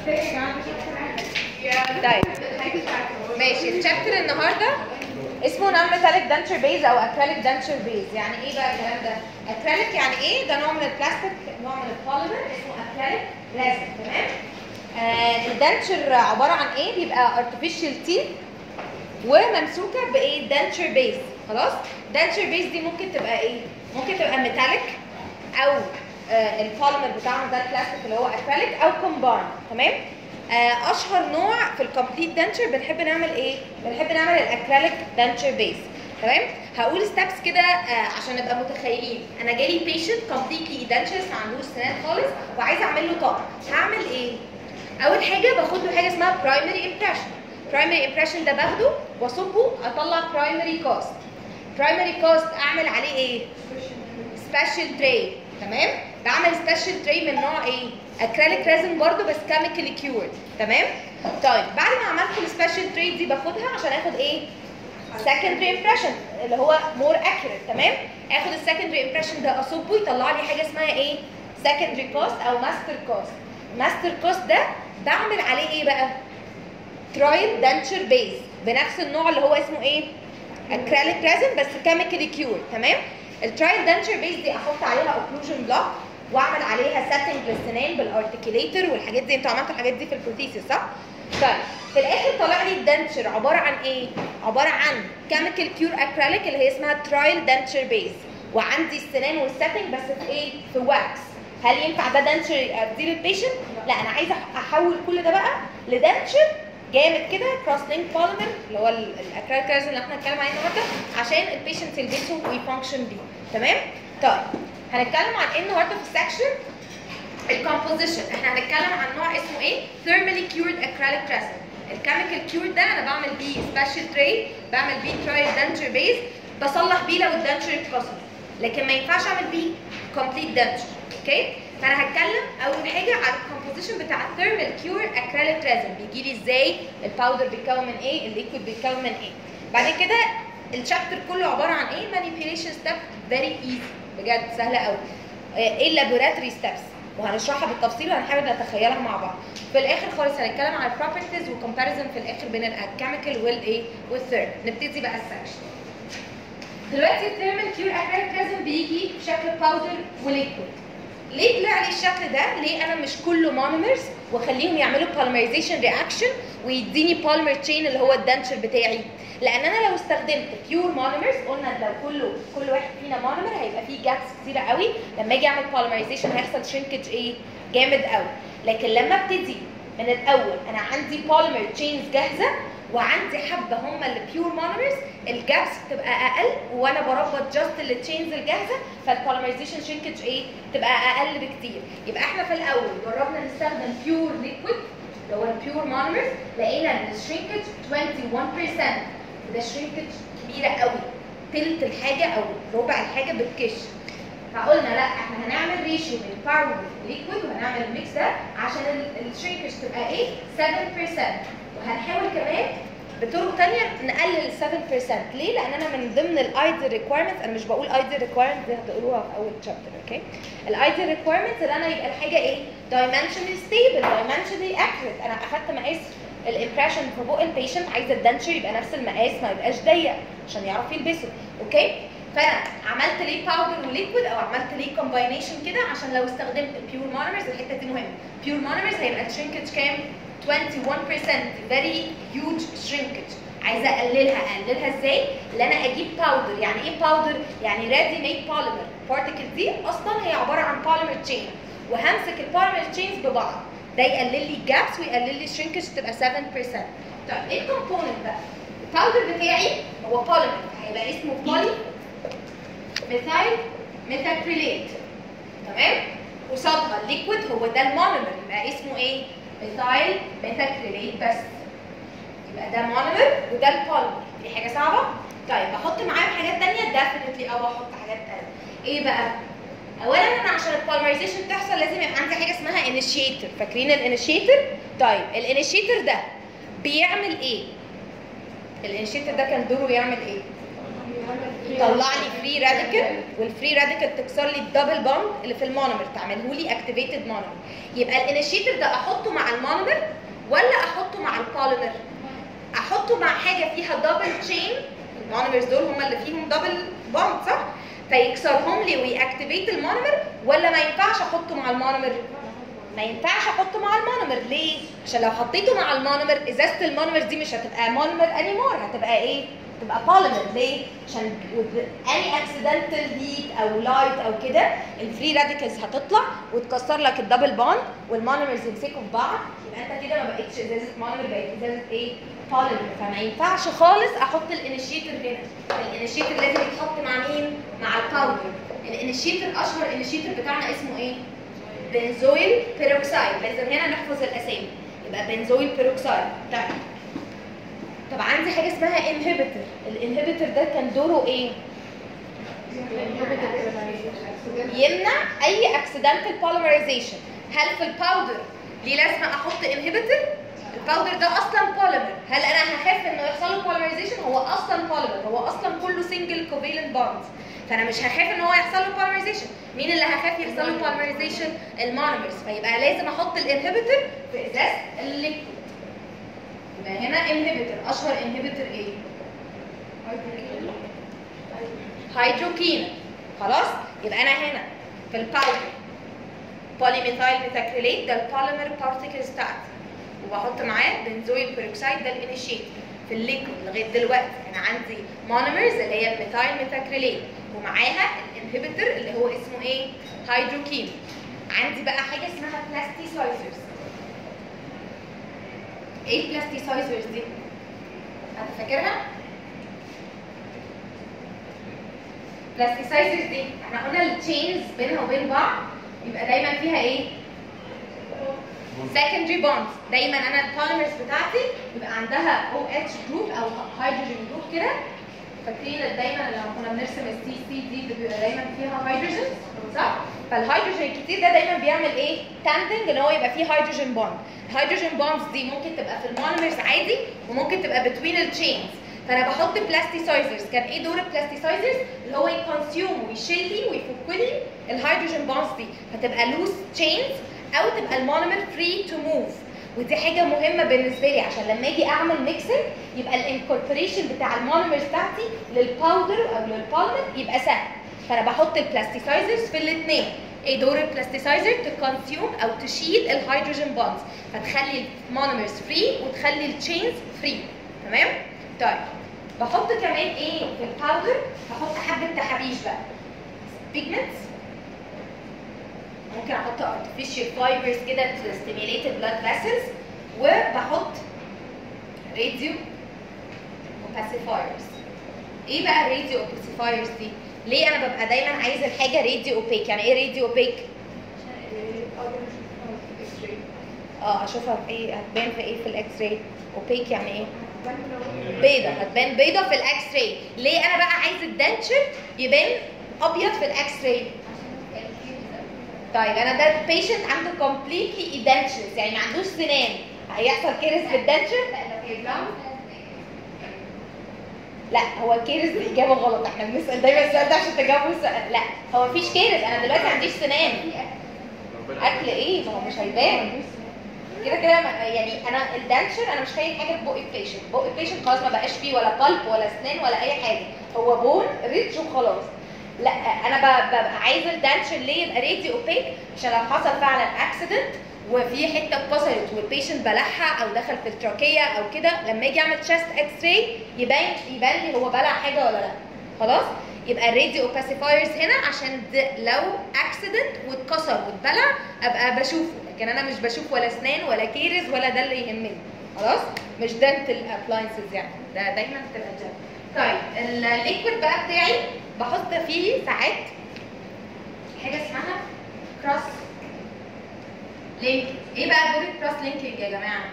طيب ماشي الشابتر النهارده اسمه نون ميتاليك دانشر بيز او اكريليك دانشر بيز يعني ايه بقى الكلام ده اكريليك يعني ايه ده نوع من البلاستيك نوع من البوليمر اسمه اكريليك لازم تمام آه الدانشر عباره عن ايه بيبقى ارتفيشال تيث وممسوكه بايه دانشر بيز خلاص دانشر بيز دي ممكن تبقى ايه ممكن تبقى ميتاليك او آه البوليمر بتاعنا ده البلاستيك اللي هو اكريليك او كومباين تمام آه اشهر نوع في الكومبليت دانشر بنحب نعمل ايه بنحب نعمل الاكريليك دانشر بيز تمام هقول ستابس كده آه عشان نبقى متخيلين انا جالي بيشنت كومبليتلي دانشرز ما عندوش سنان خالص وعايزه اعمل له طاقه هعمل ايه اول حاجه باخد له حاجه اسمها برايمري امبريشن برايمري امبريشن ده باخده واصبه اطلع برايمري كوست برايمري كوست اعمل عليه ايه سبيشال تري تمام بعمل سبيشال تري من نوع ايه اكريليك ريزن برضو بس كيميكالي كيورد تمام طيب بعد ما عملت السبيشال تري دي باخدها عشان اخد ايه secondary impression اللي هو more accurate تمام اخد السكندري امبريشن ده اصبه يطلع لي حاجه اسمها ايه secondary cost او master cost master cost ده بعمل عليه ايه بقى ترايل دانشر بيز بنفس النوع اللي هو اسمه ايه اكريليك ريزن بس كيميكالي كيور تمام الترايل دانشر بيز دي احط عليها اوكلوجن بلوك واعمل عليها سيتنج للسنان بالارتكيليتر والحاجات دي انتوا عملتوا الحاجات دي في البروثيسيس صح طيب في الاخر طلع لي الدنشر عباره عن ايه عباره عن كيميكال كيور اكريليك اللي هي اسمها ترايل دنشر بيز وعندي السنان والسيتنج بس في ايه في واكس هل ينفع ده دنشر اديه للبيشنت لا انا عايزه احول كل ده بقى لدنشر جامد كده كروس لينك بوليمر اللي هو الاكريليك ريزن اللي احنا هنتكلم عليه النهارده عشان البيشنت يلبسه ويفانكشن بيه تمام طيب هنتكلم عن ايه النهارده في السكشن الكومبوزيشن احنا هنتكلم عن نوع اسمه ايه ثيرمالي كيورد اكريليك ريزن الكيميكال كيور ده انا بعمل بيه سبيشال تري بعمل بيه ترايل دنشر بيز بصلح بيه لو الدنشر اتكسر لكن ما ينفعش اعمل بيه كومبليت دنشر اوكي فانا هتكلم اول حاجه على الكومبوزيشن بتاع الثيرمال كيور اكريليك ريزن بيجي لي ازاي الباودر بيتكون من ايه الليكويد بيتكون من ايه بعد كده الشابتر كله عباره عن ايه مانيبيوليشن ستيب فيري ايزي بجد سهله قوي ايه اللابوراتوري ستيبس وهنشرحها بالتفصيل وهنحاول نتخيلها مع بعض في الاخر خالص هنتكلم عن البروبرتيز وكومباريزن في الاخر بين الكيميكال والايه والثيرد نبتدي بقى السكشن دلوقتي الثيرمال كيور اكريليك ريزن بيجي بشكل باودر وليكويد ليه طلع لي الشكل ده؟ ليه انا مش كله مونومرز واخليهم يعملوا polymerization رياكشن ويديني بوليمر تشين اللي هو الدنشر بتاعي؟ لان انا لو استخدمت بيور مونومرز قلنا لو كله كل واحد فينا مونومر هيبقى فيه جابس كتيره قوي لما اجي اعمل polymerization هيحصل شرينكج ايه؟ جامد قوي لكن لما ابتدي من الاول انا عندي بوليمر تشينز جاهزه وعندي حبه هم اللي بيور مونومرز الجابس بتبقى اقل وانا بربط جاست التشينز الجاهزه فالبوليمرايزيشن شرينكج ايه تبقى اقل بكتير يبقى احنا في الاول جربنا نستخدم بيور ليكويد اللي هو البيور مونومرز لقينا ان الشرينكج 21% وده شرينكج كبيره قوي تلت الحاجه او ربع الحاجه بتكش فقلنا لا احنا هنعمل ريشيو من باودر ليكويد وهنعمل الميكس ده عشان الشرينكج تبقى ايه 7% وهنحاول كمان بطرق تانية نقلل ال 7% ليه؟ لأن أنا من ضمن الايدل ريكويرمنتس أنا مش بقول ايدل ريكويرمنتس دي هتقولوها في أول شابتر أوكي؟ الايدل ريكويرمنتس اللي أنا يبقى الحاجة إيه؟ dimensionally stable dimensionally accurate أنا أخدت مقاس الامبريشن في بق البيشنت عايزة الدنشر يبقى نفس المقاس ما يبقاش ضيق عشان يعرف يلبسه أوكي؟ فانا عملت ليه باودر وليكويد او عملت ليه كومباينيشن كده عشان لو استخدمت بيور مونومرز الحته دي مهمه بيور مونومرز هيبقى الشرينكج كام 21% very huge shrinkage عايزه اقللها اقللها ازاي اللي انا اجيب باودر يعني ايه باودر يعني ريدي ميد بوليمر بارتكل دي اصلا هي عباره عن بوليمر تشين وهمسك البوليمر تشينز ببعض ده يقلل لي الجابس ويقلل لي الشرينكج تبقى 7% طيب ايه الكومبوننت بقى الباودر بتاعي هو بوليمر هيبقى اسمه بولي ميثايل ميثاكريليت تمام قصادها الليكويد هو ده المونومر يبقى اسمه ايه ميثايل ميثاكريليت بس يبقى ده مونومر وده البوليمر دي حاجه صعبه طيب بحط معاهم حاجات ثانيه ديفنتلي اه بحط حاجات ثانيه ايه بقى اولا انا عشان البوليمرايزيشن تحصل لازم يبقى عندي حاجه اسمها انيشيتور فاكرين الانيشيتور طيب الانيشيتور ده بيعمل ايه الانيشيتور ده كان دوره يعمل ايه طلع لي فري راديكال والفري راديكال تكسر لي الدبل بوند اللي في المونومر تعمله لي اكتيفيتد مونومر يبقى الانيشيتور ده احطه مع المونومر ولا احطه مع البوليمر احطه مع حاجه فيها دبل تشين المونومرز دول هم اللي فيهم دبل بوند صح فيكسرهم لي ويأكتيفيت المونومر ولا ما ينفعش احطه مع المونومر ما ينفعش احطه مع المونومر ليه عشان لو حطيته مع المونومر ازازه المونومر دي مش هتبقى مونومر انيمور هتبقى ايه تبقى بوليمر ليه عشان اني اكسيدنتال هيت او لايت او كده الفري راديكالز هتطلع وتكسر لك الدبل بوند والمونومرز يمسكوا في بعض يبقى انت كده ما بقتش ازازه مونومر بقت ازازه ايه بوليمر فما ينفعش خالص احط الانيشيتور هنا الانيشيتور لازم يتحط مع مين مع الباودر الانيشيتور اشهر انيشيتور بتاعنا اسمه ايه بنزويل بيروكسايد لازم هنا نحفظ الاسامي يبقى بنزويل بيروكسايد طيب طب عندي حاجه اسمها انهبيتور الانهبيتور ده كان دوره ايه يمنع اي اكسيدنتال بوليمرايزيشن هل في الباودر ليه لازم احط انهبيتور الباودر ده اصلا بوليمر هل انا هخاف انه يحصل له بوليمرايزيشن هو اصلا بوليمر هو اصلا كله سنجل كوفيلنت بوندز فانا مش هخاف ان هو يحصل له بوليمرايزيشن مين اللي هخاف يحصل له بوليمرايزيشن المونومرز فيبقى لازم احط الانهبيتور في ازاز الليكويد يبقى هنا انهبيتور اشهر انهبيتور ايه هيدروكين خلاص يبقى انا هنا في الباودر بوليميثايل ميثاكريليت ده البوليمر بارتيكلز بتاعتي وبحط معاه بنزويل بيروكسيد ده الانيشيت في الليكويد لغايه دلوقتي انا عندي مونومرز اللي هي الميثايل ميثاكريليت ومعاها الانهبيتور اللي هو اسمه ايه هيدروكين عندي بقى حاجه اسمها بلاستيسايزرز ايه البلاستيسايزرز دي انت فاكرها بلاستيسايزرز دي احنا قلنا التشينز بينها وبين بعض يبقى دايما فيها ايه secondary bonds دايما انا البوليمرز بتاعتي بيبقى عندها او اتش جروب او هيدروجين جروب كده فاكرين دايما لما كنا بنرسم السي سي دي بيبقى دايما فيها هيدروجين صح فالهيدروجين الكتير ده دايما بيعمل ايه تاندنج ان هو يبقى فيه هيدروجين بوند الهيدروجين بوندز دي ممكن تبقى في المونومرز عادي وممكن تبقى بتوين التشينز فانا بحط بلاستيسايزرز كان ايه دور البلاستيسايزرز اللي هو يكونسيوم ويشيل لي ويفك لي الهيدروجين بوندز دي فتبقى لوز تشينز او تبقى المونومر فري تو موف ودي حاجه مهمه بالنسبه لي عشان لما اجي اعمل ميكسنج يبقى الانكوربوريشن بتاع المونومرز بتاعتي للباودر او للبولمر يبقى سهل فانا بحط البلاستيسايزرز في الاثنين ايه دور البلاستيسايزر تكونسيوم او تشيل الهيدروجين بوندز فتخلي المونومرز فري وتخلي التشينز فري تمام طيب بحط كمان ايه في الباودر هحط حبه تحابيش بقى بيجمنتس ممكن احط artificial fibers كده to stimulate the blood vessels وبحط راديو opacifiers ايه بقى الراديو opacifiers دي؟ ليه انا ببقى دايما عايزه الحاجه راديو اوبيك يعني ايه راديو اوبيك؟ اه اشوفها في ايه هتبان في ايه في الاكس راي اوبيك يعني ايه؟ بيضه هتبان بيضه في الاكس راي ليه انا بقى عايز الدنتشر يبان ابيض في الاكس راي طيب انا ده بيشنت عنده كومبليتلي ايدنشرز يعني ما عندوش سنان هيحصل كيرس في الدنشر لا هو الكيرس دي اجابه غلط احنا بنسال دايما السؤال ده عشان تجاوبوا السؤال لا هو مفيش كيرس انا دلوقتي ما عنديش سنان اكل ايه ما هو مش هيبان كده كده ما- يعني انا الدنشر انا مش خايف حاجه في بق البيشنت بق البيشنت خلاص ما بقاش فيه ولا بالب ولا اسنان ولا اي حاجه هو بون ريتش وخلاص لا انا ب- ببقى عايزه الدنشر ليه يبقى ريدي اوبيك عشان لو حصل فعلا اكسيدنت وفي حته اتكسرت والبيشنت بلعها او دخل في التراكيه او كده لما اجي اعمل تشست اكس راي يبان يبان لي هو بلع حاجه ولا لا خلاص يبقى الراديو اوباسيفايرز هنا عشان د- لو اكسيدنت واتكسر واتبلع ابقى بشوفه لكن انا مش بشوف ولا اسنان ولا كيرز ولا ده اللي يهمني خلاص مش دنتال ابلاينسز يعني ده دايما بتبقى جنب طيب الليكويد بقى بتاعي بحط فيه ساعات حاجه اسمها كروس لينك ايه بقى دور الكروس لينكينج يا جماعه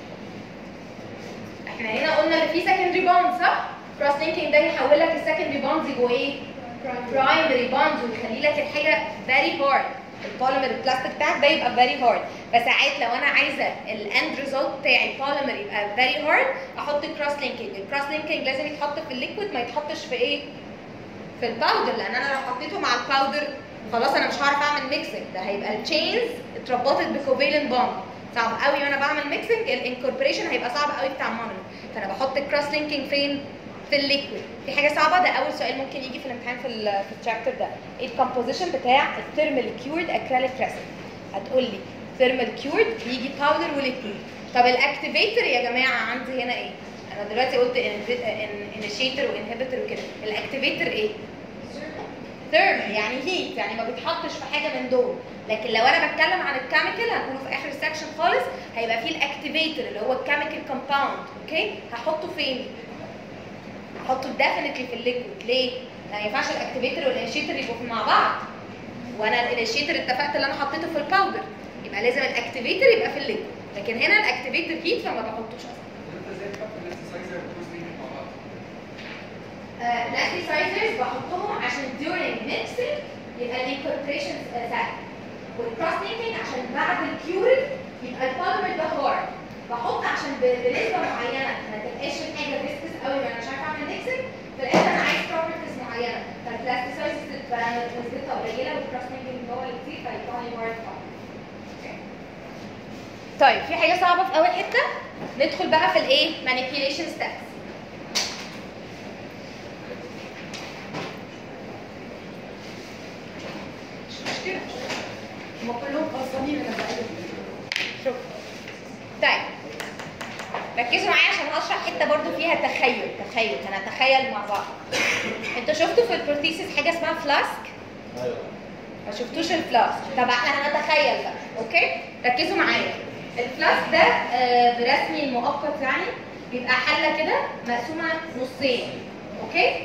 احنا هنا قلنا ان في سكندري بوند صح كروس لينكينج ده يحول لك السكندري بوندز يبقوا ايه برايمري بوندز ويخلي لك الحاجه فيري هارد البوليمر البلاستيك بتاعك ده يبقى فيري هارد فساعات لو انا عايزه الاند ريزلت بتاعي البوليمر يبقى فيري هارد احط كروس لينكينج الكروس لينكينج لازم يتحط في الليكويد ما يتحطش في ايه في الباودر لان انا لو حطيته مع الباودر خلاص انا مش هعرف اعمل ميكسنج ده هيبقى التشينز اتربطت بكوفيلنت بوند صعب قوي وانا بعمل ميكسنج الانكوربريشن هيبقى صعب قوي بتاع المونوليث فانا بحط الكروس لينكينج فين في الليكويد في حاجه صعبه ده اول سؤال ممكن يجي في الامتحان في ال في الشابتر ده ايه الكومبوزيشن بتاع الثيرمال كيورد اكريليك ريسن هتقول لي ثيرمال كيورد بيجي باودر وليكويد طب الاكتيفيتر يا جماعه عندي هنا ايه انا دلوقتي قلت انيشيتور وانهبيتور وكده الاكتيفيتر ايه ثيرمال يعني هيت يعني ما بيتحطش في حاجه من دول لكن لو انا بتكلم عن الكيميكال هنقوله في اخر السكشن خالص هيبقى فيه الاكتيفيتور اللي هو الكيميكال كومباوند اوكي هحطه فين هحطه ديفينتلي في الليكويد ليه ما ينفعش الاكتيفيتور والانيشيتور يبقوا مع بعض وانا الانيشيتور اتفقت اللي انا حطيته في الباودر يبقى لازم الاكتيفيتور يبقى في الليكويد لكن هنا الاكتيفيتور هيت فما بحطوش اصلا الاكتيفايزرز بحطهم عشان during mixing يبقى الانكوربريشن سهل والكروس لينكينج عشان بعد الكيورنج يبقى البوليمر ده هارد بحط عشان ب- بنسبه معينه ما تبقاش الحاجه فيسكس قوي ما انا مش عارفه اعمل ميكسنج في الاخر انا عايز بروبرتيز معينه فالبلاستيسايز تبقى نسبتها قليله والكروس لينكينج هو اللي كتير فيطلع لي هارد طيب في حاجه صعبه في اول حته ندخل بقى في الايه manipulation steps مش مشكله هما كلهم غلطانين انا بقلب شوف طيب ركزوا معايا عشان هشرح حته برضو فيها تخيل تخيل هنتخيل مع بعض انتوا شفتوا في البروتيسيس حاجه اسمها فلاسك ايوه ما شفتوش الفلاسك طب احنا هنتخيل بقى اوكي ركزوا معايا الفلاسك ده آه، برسمي المؤقت يعني بيبقى حله كده مقسومه نصين اوكي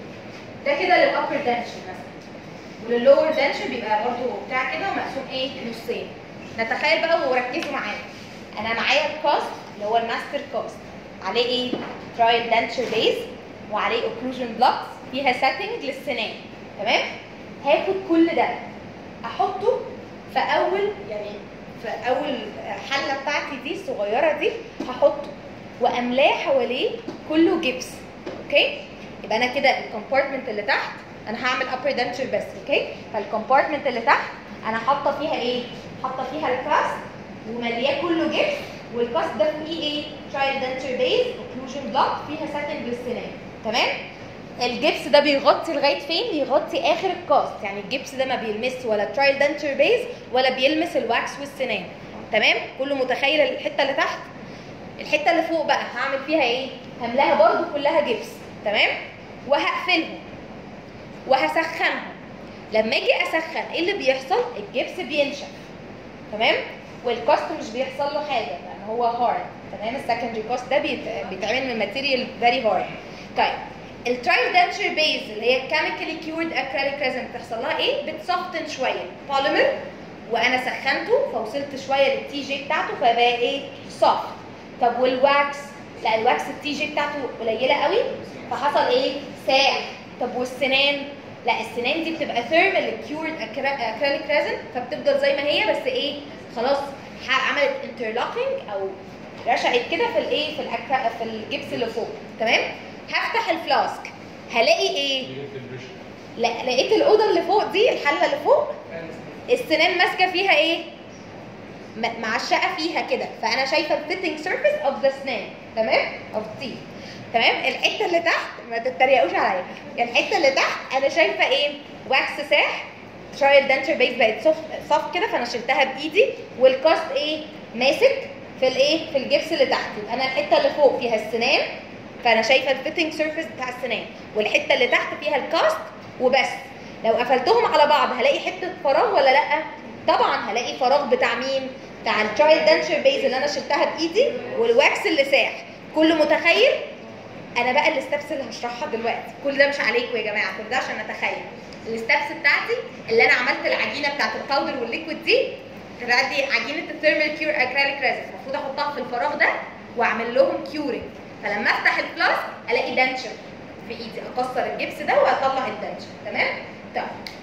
ده كده للابر دنشن مثلا وللور دنشن بيبقى برضو بتاع كده ومقسوم ايه نصين نتخيل بقى وركزوا معايا انا معايا الكاست اللي هو الماستر كاست عليه ايه ترايل دنشر بيز وعليه اوكلوجن بلوكس فيها سيتنج للسنان تمام هاخد كل ده احطه في اول يعني في اول حله بتاعتي دي الصغيره دي هحطه واملاه حواليه كله جبس اوكي يبقى انا كده الكومبارتمنت اللي تحت انا هعمل ابر دنتشر بس اوكي فالكومبارتمنت اللي تحت انا حاطه فيها ايه حاطه فيها الكاست وملياه كله جبس والكاست ده فيه ايه ترايل دنتشر بيز اوكلوجن بلوك فيها ساتن للسنان تمام الجبس ده بيغطي لغايه فين بيغطي اخر الكاست يعني الجبس ده ما بيلمس ولا ترايل دنتشر بيز ولا بيلمس الواكس والسنان تمام كله متخيل الحته اللي تحت الحته اللي فوق بقى هعمل فيها ايه هملاها برضو كلها جبس تمام وهقفلهم وهسخنهم لما اجي اسخن ايه اللي بيحصل الجبس بينشف تمام والكاست مش بيحصل له حاجه لان هو هارد تمام السكندري كاست ده بيت- بيتعمل من ماتيريال فيري هارد طيب الترايل دنشر بيز اللي هي كيميكالي كيورد اكريليك ريزن بتحصل لها ايه بتسخن شويه بوليمر وانا سخنته فوصلت شويه للتي جي بتاعته فبقى ايه سوفت طب والواكس لا الواكس التي جي بتاعته قليله قوي فحصل ايه ساح طب والسنان لا السنان دي بتبقى ثيرمال كيورد اكريليك ريزن فبتفضل زي ما هي بس ايه خلاص ح- عملت انترلوكينج او رشقت كده في الايه في الأكرا في الجبس اللي فوق تمام هفتح الفلاسك هلاقي ايه لا لقيت الاوضه اللي فوق دي الحله اللي فوق السنان ماسكه فيها ايه م- معشقه فيها كده فانا شايفه الفيتنج سيرفيس اوف ذا سنان تمام اوف تي تمام الحته اللي تحت ما تتريقوش عليا الحته اللي تحت انا شايفه ايه واكس ساح ترايل دنتر بيز بقت صف كده فانا شلتها بايدي والكاست ايه ماسك في الايه في الجبس اللي تحت يبقى انا الحته اللي فوق فيها السنان فانا شايفه الفيتنج سيرفيس بتاع السنان والحته اللي تحت فيها الكاست وبس لو قفلتهم على بعض هلاقي حته فراغ ولا لا طبعا هلاقي فراغ بتاع مين بتاع الترايل دنتشر بيز اللي انا شلتها بايدي والواكس اللي ساح كله متخيل انا بقى الستبس اللي هشرحها دلوقتي كل ده مش عليكم يا جماعه كل ده عشان اتخيل الستبس بتاعتي اللي انا عملت العجينه بتاعت الباودر والليكويد دي طلعت دي عجينه الثيرمال كيور اكريليك ريزن المفروض احطها في الفراغ ده واعمل لهم كيورنج فلما افتح الفلاسك الاقي دنشر في ايدي اكسر الجبس ده واطلع الدنشر تمام طيب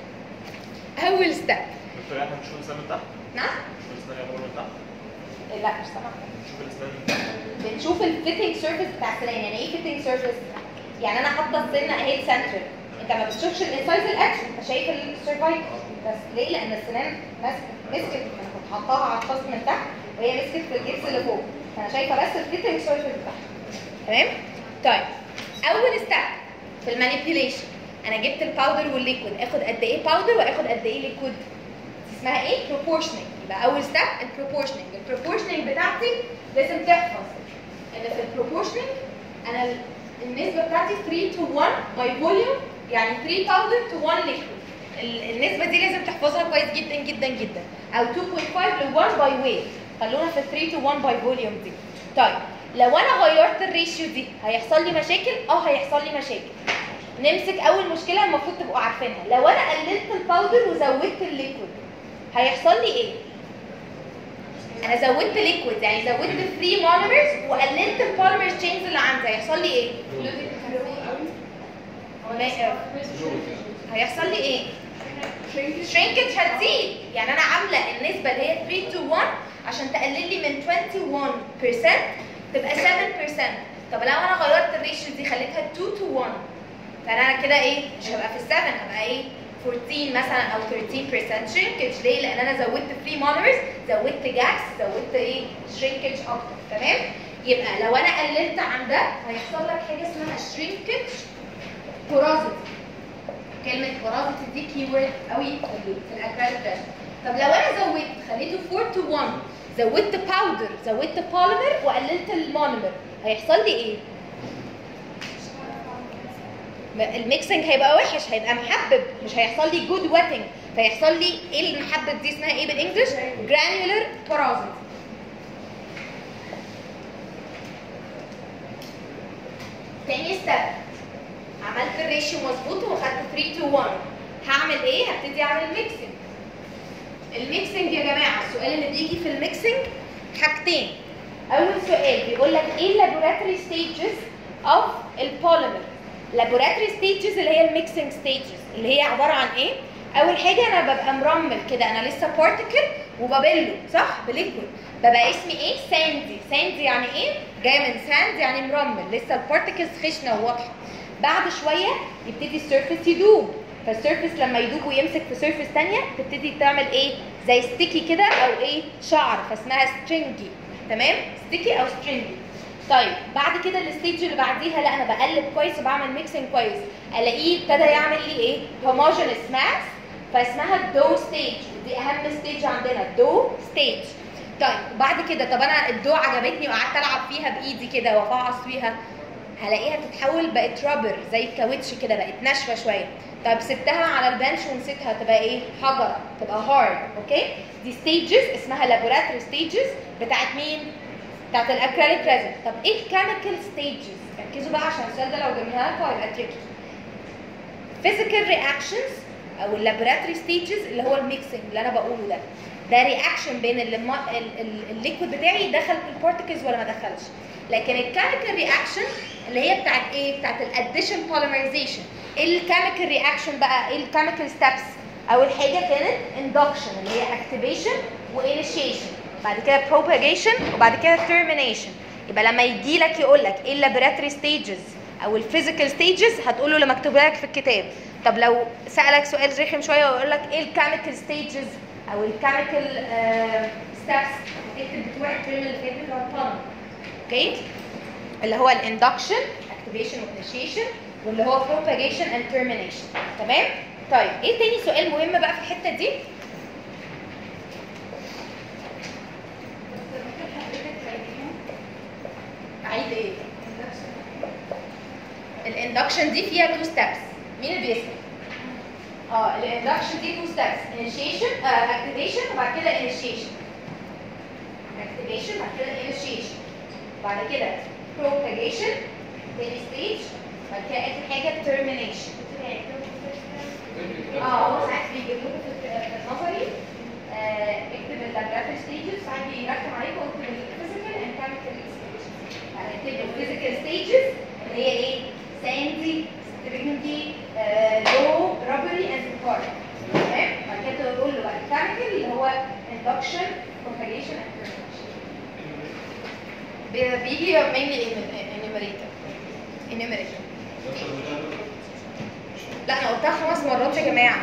اول ستيب دكتور احنا بنشوف الاسنان من تحت نعم بنشوف الاسنان يعتبر من تحت لا مش سامعه بنشوف الاسنان من تحت بنشوف الفيتنج سيرفيس بتاع السنان يعني ايه فيتنج سيرفيس يعني انا حاطه السنه اهي سنتر انت انت ما بتشوفش الانسايز الاكشن انت شايف السرفايف بس ليه لان السنان ماسكه مسكت انا كنت حطاها على الخصم من تحت وهي مسكت في الجبس اللي فوق فانا شايفه بس الفيتنج سيرفيس بتاعها تمام طيب اول ستيب في المانيبيوليشن انا جبت الباودر والليكويد اخد قد ايه باودر واخد قد ايه ليكويد اسمها ايه بروبورشنينج يبقى اول ستيب البروبورشنينج البروبورشنينج بتاعتي لازم تحفظ ان في البروبورشنينج انا ال- النسبه بتاعتي 3 to 1 باي فوليوم يعني 3 باودر to 1 ليكويد النسبه دي لازم تحفظها كويس جدا جدا جدا او 2.5 ل 1 باي ويت خلونا في 3 to 1 باي فوليوم دي طيب لو انا غيرت الريشيو دي هيحصل لي مشاكل اه هيحصل لي مشاكل نمسك اول مشكله المفروض تبقوا عارفينها لو انا قللت الباودر وزودت الليكويد هيحصل لي ايه انا زودت ليكويد يعني زودت 3 مونومرز وقللت البوليمر تشينز اللي عندي هيحصل لي ايه ما- هيحصل لي ايه شرينكج هتزيد يعني انا عامله النسبه اللي هي 3 to 1 عشان تقلل لي من 21% تبقى 7% طب لو انا غيرت الريشيو دي خليتها 2 to 1 فانا كده ايه مش هبقى في ال 7 هبقى ايه 14 مثلا او 13% شرينكج ليه؟ لان انا زودت 3 مونومرز زودت جاكس زودت ايه شرينكج اكتر تمام؟ يبقى لو انا قللت عن ده هيحصل لك حاجه اسمها شرينكج بورازيتي كلمه بورازيتي دي كي وورد قوي في ال- في الاكريليك ده طب لو انا زودت خليته 4 to 1 زودت باودر زودت بوليمر وقللت المونومر هيحصل لي ايه؟ ما- الميكسنج هيبقى وحش هيبقى محبب مش هيحصل لي جود ويتنج فيحصل لي ايه المحبب دي اسمها ايه بالانجلش؟ جرانيولر بورازيتي تاني ستيب عملت الريشيو مظبوط وخدت 3 to 1 هعمل ايه؟ هبتدي اعمل ميكسنج الميكسنج يا جماعه السؤال اللي بيجي في الميكسنج حاجتين اول سؤال بيقول لك ايه اللابوراتوري ستيجز اوف البوليمر لابوراتوري ستيجز اللي هي الميكسنج ستيجز اللي هي عباره عن ايه اول حاجه انا ببقى مرمل كده انا لسه بارتيكل وبابله صح بليكويد ببقى اسمي ايه ساندي ساندي يعني ايه جايه من ساند يعني مرمل لسه البارتيكلز خشنه وواضحه بعد شويه يبتدي السيرفيس يدوب فالسيرفيس لما يدوب ويمسك في سيرفيس ثانيه تبتدي تعمل ايه زي ستيكي كده او ايه شعر فاسمها سترينجي تمام ستيكي او سترينجي طيب بعد كده الستيج اللي بعديها لا انا بقلب كويس وبعمل ميكسنج كويس الاقيه ابتدى يعمل لي ايه هوموجينس ماس فاسمها الدو ستيج دي اهم ستيج عندنا الدو ستيج طيب بعد كده طب انا الدو عجبتني وقعدت العب فيها بايدي كده وافعص فيها هلاقيها تتحول بقت رابر زي الكاوتش كده بقت ناشفه شويه طب سبتها على البنش ونسيتها تبقى ايه حجره تبقى هارد اوكي دي ستيجز اسمها لابوراتوري ستيجز بتاعت مين بتاعت الاكريليك ريزن طب ايه الكيميكال ستيجز ركزوا بقى عشان السؤال ده لو جبناها لكم هيبقى تريكي physical reactions او اللابوراتوري ستيجز اللي هو الميكسنج اللي انا بقوله ده ده رياكشن بين الليكويد بتاعي دخل في البارتكلز ولا ما دخلش لكن الكيميكال رياكشن اللي هي بتاعت ايه بتاعت الاديشن بوليمرايزيشن ايه الكيميكال رياكشن بقى ايه الكيميكال ستابس اول حاجه كانت اندكشن اللي هي اكتيفيشن وانيشيشن بعد كده propagation وبعد كده termination يبقى لما يجي لك يقول لك ايه اللابوراتوري ستيجز او الفيزيكال ستيجز هتقول له اللي مكتوب لك في الكتاب طب لو سالك سؤال رخم شويه ويقول لك ايه الكيميكال ستيجز او الكيميكال ستابس هتكتب بتوع الترم اللي فات بتوع البلم اوكي اللي هو الاندكشن اكتيفيشن وانيشيشن واللي هو propagation and termination تمام طيب ايه تاني سؤال مهم بقى في الحته دي عايز ايه الاندكشن دي فيها تو ستيبس مين اللي بيسال اه الاندكشن دي تو ستيبس initiation اكتيفيشن وبعد كده initiation activation بعد كده initiation بعد كده propagation تاني ستيج بعد كده اخر حاجه termination اه هو ساعات بيجيب لكم في في النظري آه، اكتب اللابراتوري ستيجز ساعات بيرخم عليكم واكتب الفيزيكال اند كيميكال ستيجز هنكتب الفيزيكال ستيجز اللي هي ايه؟ ساندي سترينجي لو رابري اند سكار تمام؟ بعد كده تقول له بقى الكيميكال اللي هو اندكشن propagation and termination بيجي mainly enumerator enumeration لا انا قلتها خمس مرات يا جماعه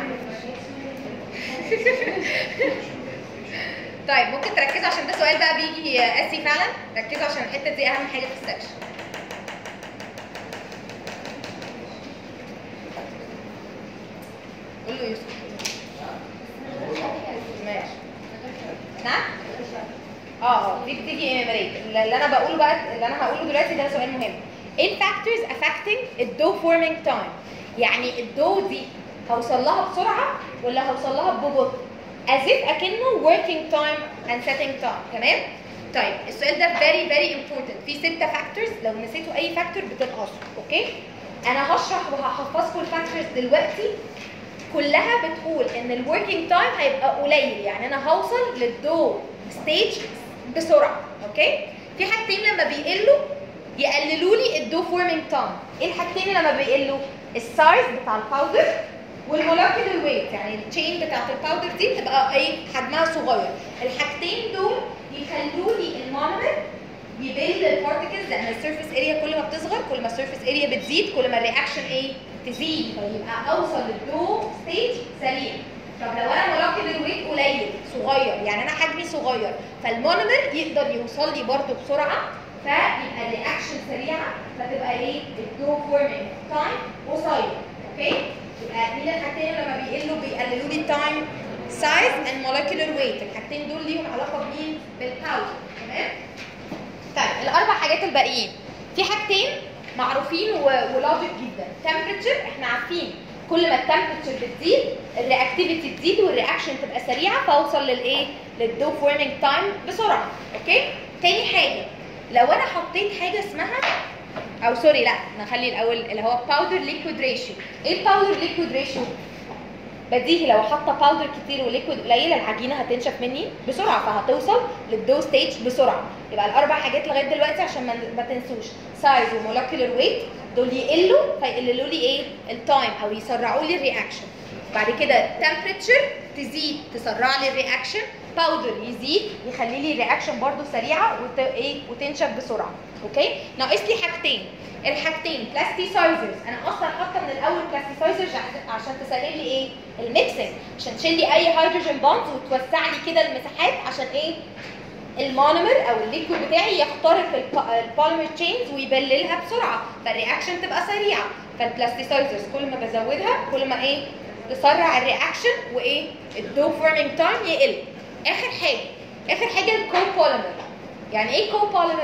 طيب ممكن تركزوا عشان ده سؤال بقى بيجي اسي فعلا ركزوا عشان الحته دي اهم حاجه في السكشن قول له يوسف ماشي نعم اه اه دي بتيجي انيميريت اللي انا بقوله بقى اللي انا هقوله دلوقتي ده سؤال مهم ايه الفاكتورز affecting الدو فورمينج تايم يعني الدو دي هوصل لها بسرعه ولا هوصل لها ببطء as if اكنه working time and setting time تمام طيب السؤال ده very very important في ستة فاكتورز لو نسيتوا اي فاكتور بتنقصوا اوكي انا هشرح وهحفظكم الفاكتورز دلوقتي كلها بتقول ان الوركينج تايم هيبقى قليل يعني انا هوصل للدو ستيج بسرعه اوكي في حاجتين لما بيقلوا يقللوا لي الدو فورمينج تايم ايه الحاجتين اللي لما بيقلوا السايز بتاع الباودر والمولكيولر ويت يعني التشين بتاعت الباودر دي بتبقى ايه حجمها صغير الحاجتين دول يخلوا لي المونومر يبيلد البارتكلز لان السيرفيس اريا كل ما بتصغر كل ما السيرفيس اريا بتزيد كل ما الرياكشن ايه تزيد فيبقى اوصل للدو ستيج سريع طب لو انا مولكيولر ويت قليل صغير يعني انا حجمي صغير فالمونومر يقدر يوصل لي برده بسرعه فيبقى الرياكشن سريعه فتبقى ايه الدو فورمينج تايم قصير اوكي يبقى مين الحاجتين لما بيقلوا بيقللوا لي التايم سايز اند مولكيولر ويت الحاجتين دول ليهم علاقه بمين بالباودر تمام طيب الاربع حاجات الباقيين في حاجتين معروفين ولوجيك جدا temperature احنا عارفين كل ما التمبرتشر بتزيد الرياكتيفيتي تزيد والرياكشن تبقى سريعه فاوصل للايه للدو فورمينج تايم بسرعه اوكي تاني حاجه لو انا حطيت حاجه اسمها او سوري لا نخلي الاول اللي هو باودر ليكويد ريشيو ايه الباودر ليكويد ريشيو بديهي لو حاطه باودر كتير وليكويد قليل العجينه هتنشف مني بسرعه فهتوصل للدو ستيج بسرعه يبقى الاربع حاجات لغايه دلوقتي عشان ما ما تنسوش سايز ومولكيولر ويت دول يقلوا فيقللوا لي ايه التايم او يسرعوا لي الرياكشن بعد كده temperature تزيد تسرع لي الرياكشن باودر يزيد يخلي لي الرياكشن برده سريعه وت... ايه وتنشف بسرعه اوكي ناقص لي حاجتين الحاجتين بلاستيسايزرز انا اصلا حاطه من الاول بلاستيسايزرز عشان تسهل لي ايه الميكسنج عشان تشيل لي اي هيدروجين بوندز وتوسع لي كده المساحات عشان ايه المونومر او الليكويد بتاعي يخترق البوليمر تشينز ويبللها بسرعه فالرياكشن تبقى سريعه فالبلاستيسايزرز كل ما بزودها كل ما ايه تسرع الرياكشن وايه الدو فورمينج تايم يقل اخر حاجه اخر حاجه الكوبوليمر يعني ايه كوبوليمر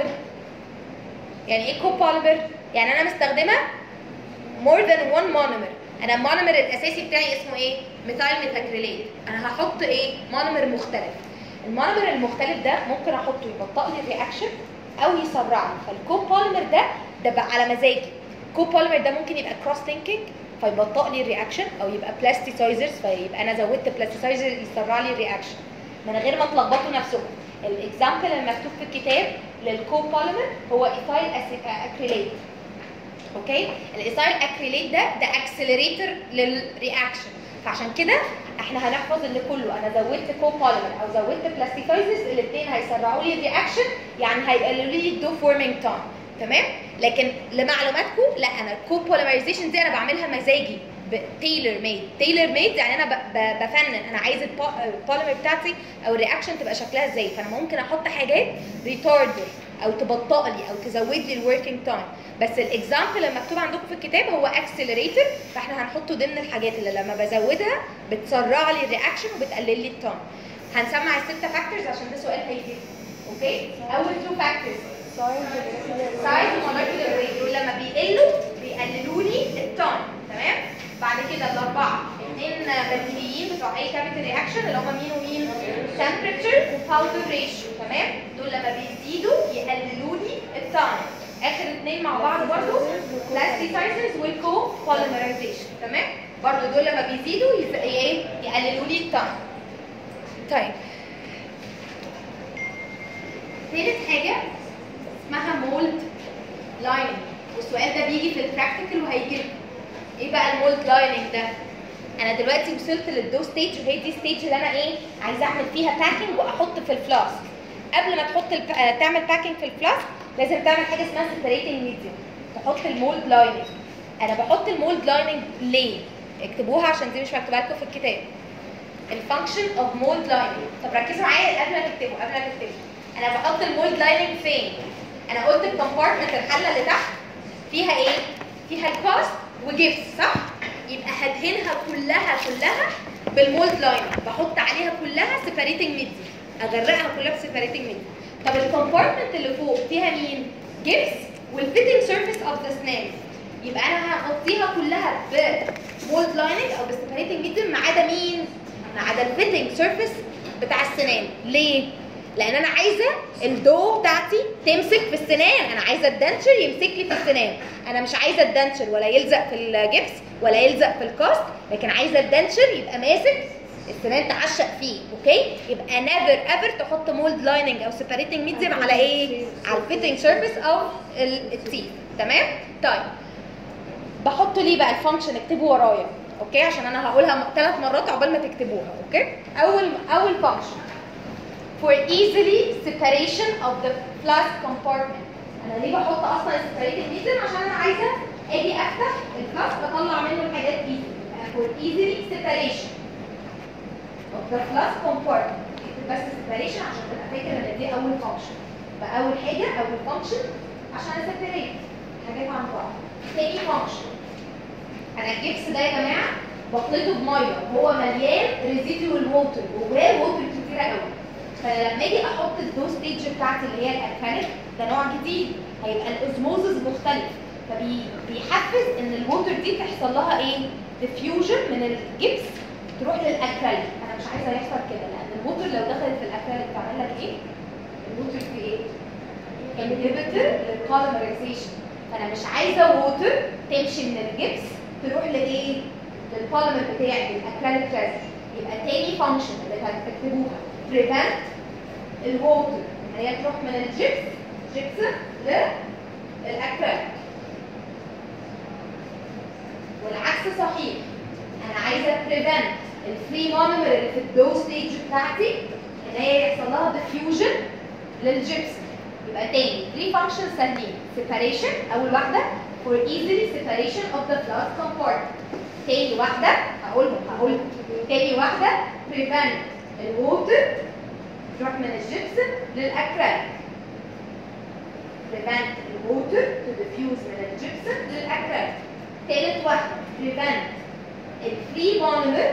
يعني ايه كوبوليمر يعني انا مستخدمه more than one monomer انا المونومر الاساسي بتاعي اسمه ايه ميثايل ميثاكريليت انا هحط ايه مونومر مختلف المونومر المختلف ده ممكن احطه يبطئ لي الرياكشن او يسرعه فالكوبوليمر ده ده بقى على مزاجي الكوبوليمر ده ممكن يبقى كروس لينكينج فيبطئ لي الرياكشن او يبقى بلاستيسايزرز فيبقى انا زودت بلاستيسايزر يسرع لي الرياكشن من غير ما تلخبطوا نفسكم الاكزامبل المكتوب في الكتاب للكوبوليمر هو ايثايل اكريليت اوكي الايثايل اكريليت ده ده اكسلريتور للرياكشن فعشان كده احنا هنحفظ اللي كله انا زودت كوبوليمر او زودت بلاستيسايزرز الاثنين هيسرعوا لي الرياكشن يعني هيقللوا لي الدو فورمينج تايم تمام لكن لمعلوماتكم لا انا الكوبوليمرايزيشن دي انا بعملها مزاجي تيلر ميد تيلر ميد يعني انا ب- ب- بفنن انا عايز البوليمر بتاعتي او الرياكشن تبقى شكلها ازاي فانا ممكن احط حاجات ريتاردر او تبطئ لي او تزود لي الوركينج تايم بس الاكزامبل المكتوب عندكم في الكتاب هو اكسلريتور فاحنا هنحطه ضمن الحاجات اللي لما بزودها بتسرع لي الرياكشن وبتقلل لي التايم هنسمع الستة فاكتورز عشان ده سؤال هيجي اوكي اول تو فاكتورز سايز ومولكيولر ويت دول لما بيقلوا بيقللوا لي التايم تمام بعد كده الاربعه اثنين بديهيين بتوع اي كيميكال رياكشن اللي هم مين ومين temperature وباودر ريشيو تمام دول لما بيزيدوا يقللوا لي التايم اخر اثنين مع بعض برضو plasticizers والكو polymerization تمام برضو دول لما بيزيدوا يف- ايه يقللوا لي التايم طيب ثالث حاجه اسمها مولد لايننج والسؤال ده بيجي في البراكتيكال وهيجي لكم. ايه بقى المولد لايننج ده انا دلوقتي وصلت للدو ستيج وهي دي ستيج اللي انا ايه عايزه اعمل فيها باكينج واحط في الفلاسك قبل ما تحط الب... آه، تعمل باكينج في الفلاسك لازم تعمل حاجه اسمها سيبريتنج ميديوم تحط المولد لايننج انا بحط المولد لايننج ليه اكتبوها عشان دي مش مكتوبه لكم في الكتاب الفانكشن اوف مولد لايننج طب ركزوا معايا قبل ما تكتبوا قبل ما تكتبوا انا بحط المولد لايننج فين انا قلت الكومبارتمنت الحله اللي تحت فيها ايه فيها الكاست وجبس صح يبقى هدهنها كلها كلها بالمولد لايننج بحط عليها كلها سيبريتنج ميديا اغرقها كلها بسيبريتنج ميديا طب الكومبارتمنت اللي فوق فيها مين جبس والفيتنج سيرفيس اوف ذا سنان يبقى انا هغطيها كلها بمولد لايننج او بسيبريتنج ميديا ما عدا مين ما عدا الفيتنج سيرفيس بتاع السنان ليه لان انا عايزه الدو بتاعتي تمسك في السنان انا عايزه الدنشر يمسك لي في السنان انا مش عايزه الدنشر ولا يلزق في الجبس ولا يلزق في الكاست لكن عايزه الدنشر يبقى ماسك السنان تعشق فيه اوكي يبقى نيفر ايفر تحط مولد لايننج او سيبريتنج ميديم على ايه على الفيتنج سيرفيس او التيث تمام طيب بحط ليه بقى الفانكشن اكتبوا ورايا اوكي عشان انا هقولها ثلاث مرات عقبال ما تكتبوها اوكي اول اول فانكشن for easily separation of the flask compartment انا ليه بحط اصلا separated medium عشان انا عايزه اجي افتح الفلاسك اطلع منه الحاجات دي for easily separation of the flask compartment اكتب بس separation عشان تبقى فاكر ان دي اول فانكشن يبقى اول حاجه اول فانكشن عشان اسيبريت حاجات عن بعض تاني فانكشن انا الجبس ده يا جماعه بخلطه بميه وهو مليان ريزيديوال ووتر جواه ووتر كتيره قوي فلما اجي احط الدو ستيج بتاعتي اللي هي الاكريليك ده نوع جديد هيبقى الاوزموزس مختلف فبيحفز ان الووتر دي تحصل لها ايه؟ ديفيوجن من الجبس تروح للاكريليك انا مش عايزه يحصل كده لان الووتر لو دخلت في الاكريليك تعمل لك ايه؟ الووتر في ايه؟ انهبيتور للبوليمرايزيشن فانا مش عايزه ووتر تمشي من الجبس تروح لايه؟ للبوليمر بتاعي للاكريليك ريزن يبقى تاني فانكشن اللي هتكتبوها prevent الووتر ان هي تروح من الجبس جبس للاكريليك والعكس صحيح انا عايزه prevent الفري مونومر اللي في الدو ستيج بتاعتي ان هي يحصل لها diffusion للجبس يبقى تاني 3 functions سهلين separation اول واحده for easily separation of the fluid compartment تاني واحده هقولهم هقولهم تاني واحده prevent الووتر تروح من الجبسن للاكريليك prevent الووتر to diffuse من الجبسن للاكريليك تالت واحده prevent الفري مونومر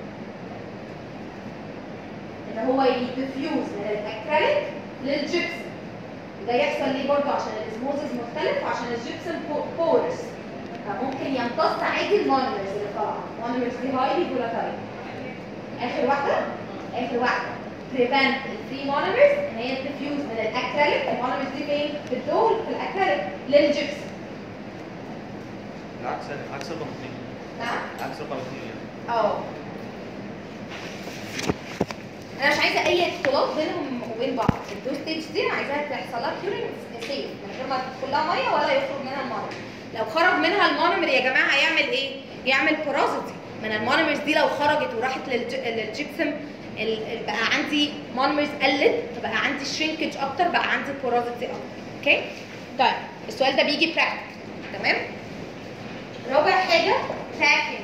ان هو يدفيوز من الاكريليك للجبسن ده يحصل ليه برضه عشان الاسموزز مختلف وعشان الجبسن بورس فممكن يمتص عادي المونومرز اللي طالعه المونومرز دي هايلي فولاتايل اخر واحده اخر واحده prevent الفري مونومرز ان هي تدفيوز من الاكريليك المونومرز دي فين في الدول في الاكريليك للجبسن العكس عكس رقم اثنين نعم عكس رقم اثنين يعني اه انا مش عايزه اي اختلاط بينهم وبين بعض الدو ستيج دي انا عايزاها تحصل لها كيورنج سيف من غير ما تدخل لها ميه ولا يخرج منها المونومر لو خرج منها المونومر يا جماعه هيعمل ايه يعمل بورازيتي من المونومرز دي لو خرجت وراحت للج... للجبسم ال... ال- بقى عندي مونومرز قلت فبقى عندي شرينكج اكتر بقى عندي بورازيتي اكتر اوكي طيب السؤال ده بيجي براكتيك تمام رابع حاجه باكينج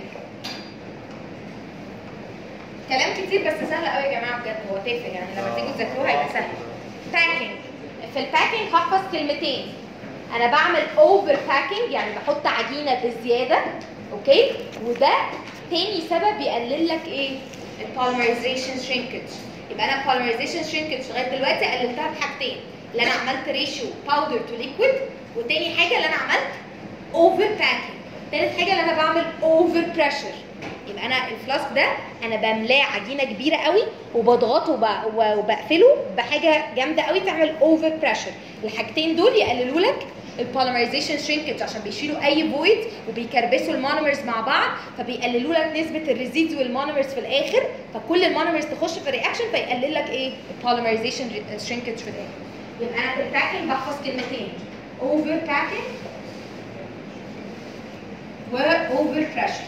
كلام كتير بس سهل قوي يا جماعه بجد هو تافه يعني لما تيجوا تذاكروه هيبقى سهل باكينج في الباكينج هحفظ كلمتين انا بعمل اوفر باكينج يعني بحط عجينه بزياده اوكي وده تاني سبب يقلل لك ايه البوليمرايزيشن شرينكج يبقى انا البوليمرايزيشن شرينكج لغايه دلوقتي قللتها بحاجتين اللي انا عملت ريشيو باودر تو ليكويد وتاني حاجه اللي انا عملت اوفر باكينج تالت حاجه اللي انا بعمل اوفر بريشر يبقى انا الفلاسك ده انا بملاه عجينه كبيره قوي وبضغطه وب- وبقفله بحاجه جامده قوي تعمل اوفر بريشر الحاجتين دول يقللوا لك البوليمرايزيشن شرينكج عشان بيشيلوا اي فويد وبيكربسوا المونومرز مع بعض فبيقللوا لك نسبه الريزيدوال مونومرز في الاخر فكل المونومرز تخش في الرياكشن فيقلل لك ايه البوليمرايزيشن شرينكج في الاخر يبقى انا في الباكينج بحفظ كلمتين اوفر باكينج واوفر بريشر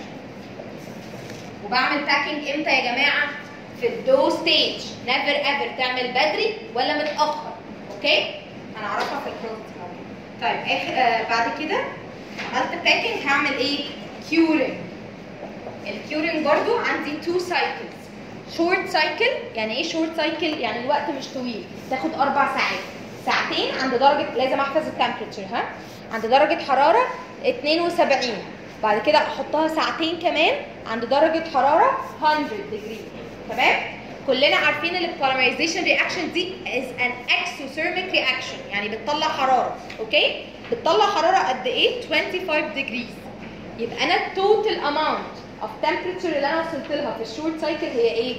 وبعمل باكينج امتى يا جماعه في الدو ستيج نيفر ايفر تعمل بدري ولا متاخر اوكي هنعرفها في البروسيس طيب اخر آه بعد كده عملت باكينج هعمل ايه كيورنج الكيورنج برضو عندي تو سايكلز شورت سايكل يعني ايه شورت سايكل يعني الوقت مش طويل تاخد اربع ساعات ساعتين عند درجه لازم احفظ التمبريتشر ها عند درجه حراره 72 بعد كده احطها ساعتين كمان عند درجه حراره 100 ديجري تمام كلنا عارفين ان البوليمرايزيشن رياكشن دي از ان اكسوثيرميك رياكشن يعني بتطلع حراره اوكي بتطلع حراره قد ايه 25 ديجريز يبقى انا التوتال اماونت اوف تمبريتشر اللي انا وصلت لها في الشورت سايكل هي ايه